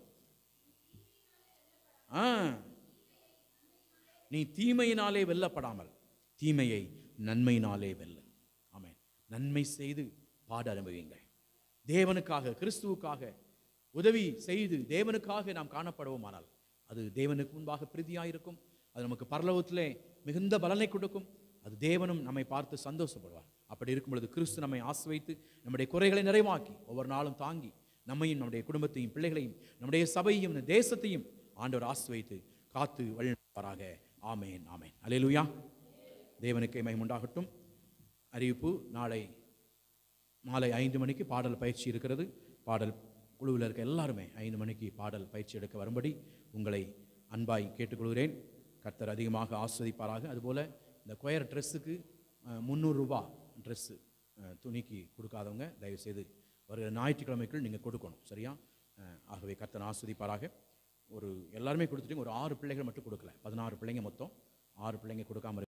ஆ நீ தீமையினாலே வெல்லப்படாமல் தீமையை நன்மையினாலே வெல்ல ஆமென் நன்மை செய்து பாட அனுபவியுங்கள் தேவனுக்காக கிறிஸ்துவுக்காக உதவி செய்து தேவனுக்காக நாம் காணப்படுவோமானால் அது தேவனுக்கு முன்பாக பிரீதியாயிருக்கும் அது நமக்கு பரலோகத்திலே மிகுந்த பலனை கொடுக்கும் அது தேவனும் நம்மை பார்த்து சந்தோஷப்படுவார் அப்படி இருக்கும் பொழுது கிறிஸ்து நம்மை ஆசிர்வைத்து நம்முடைய குறைகளை நிறைவாக்கி ஒவ்வொரு நாளும் தாங்கி நம்மையும் நம்முடைய குடும்பத்தையும் பிள்ளைகளையும் நம்முடைய சபையையும் இந்த தேசத்தையும் ஆண்டவர் ஆசிர்வைத்து காத்து வழிநடத்துவாராக ஆமேன் ஆமேன் அல்லேலூயா தேவனுக்கே மகிமுண்டாகட்டும் அறிவிப்பு நாளை மாலை ஐந்து மணிக்கு பாடல் பயிற்சி இருக்கிறது பாடல் குழுவில் இருக்க எல்லாருமே ஐந்து மணிக்கு பாடல் பயிற்சி எடுக்க வரும்படி உங்களை அன்பாய் கேட்டுக்கொள்கிறேன் கர்த்தர் அதிகமாக ஆஸ்வதிப்பாராக அதுபோல் இந்த கொயர் ட்ரெஸ்ஸுக்கு முந்நூறுரூபா ட்ரெஸ்ஸு துணிக்கு கொடுக்காதவங்க தயவுசெய்து வருகிற ஞாயிற்றுக்கிழமைக்குள் நீங்கள் கொடுக்கணும் சரியா அஹ், ஆகவே கர்த்தர் ஆஸ்வதிப்பாராக ஒரு எல்லாருமே கொடுத்துட்டீங்க ஒரு ஆறு பிள்ளைகள் மட்டும் கொடுக்கல பதினாறு பிள்ளைங்க மொத்தம் ஆறு பிள்ளைங்க கொடுக்காம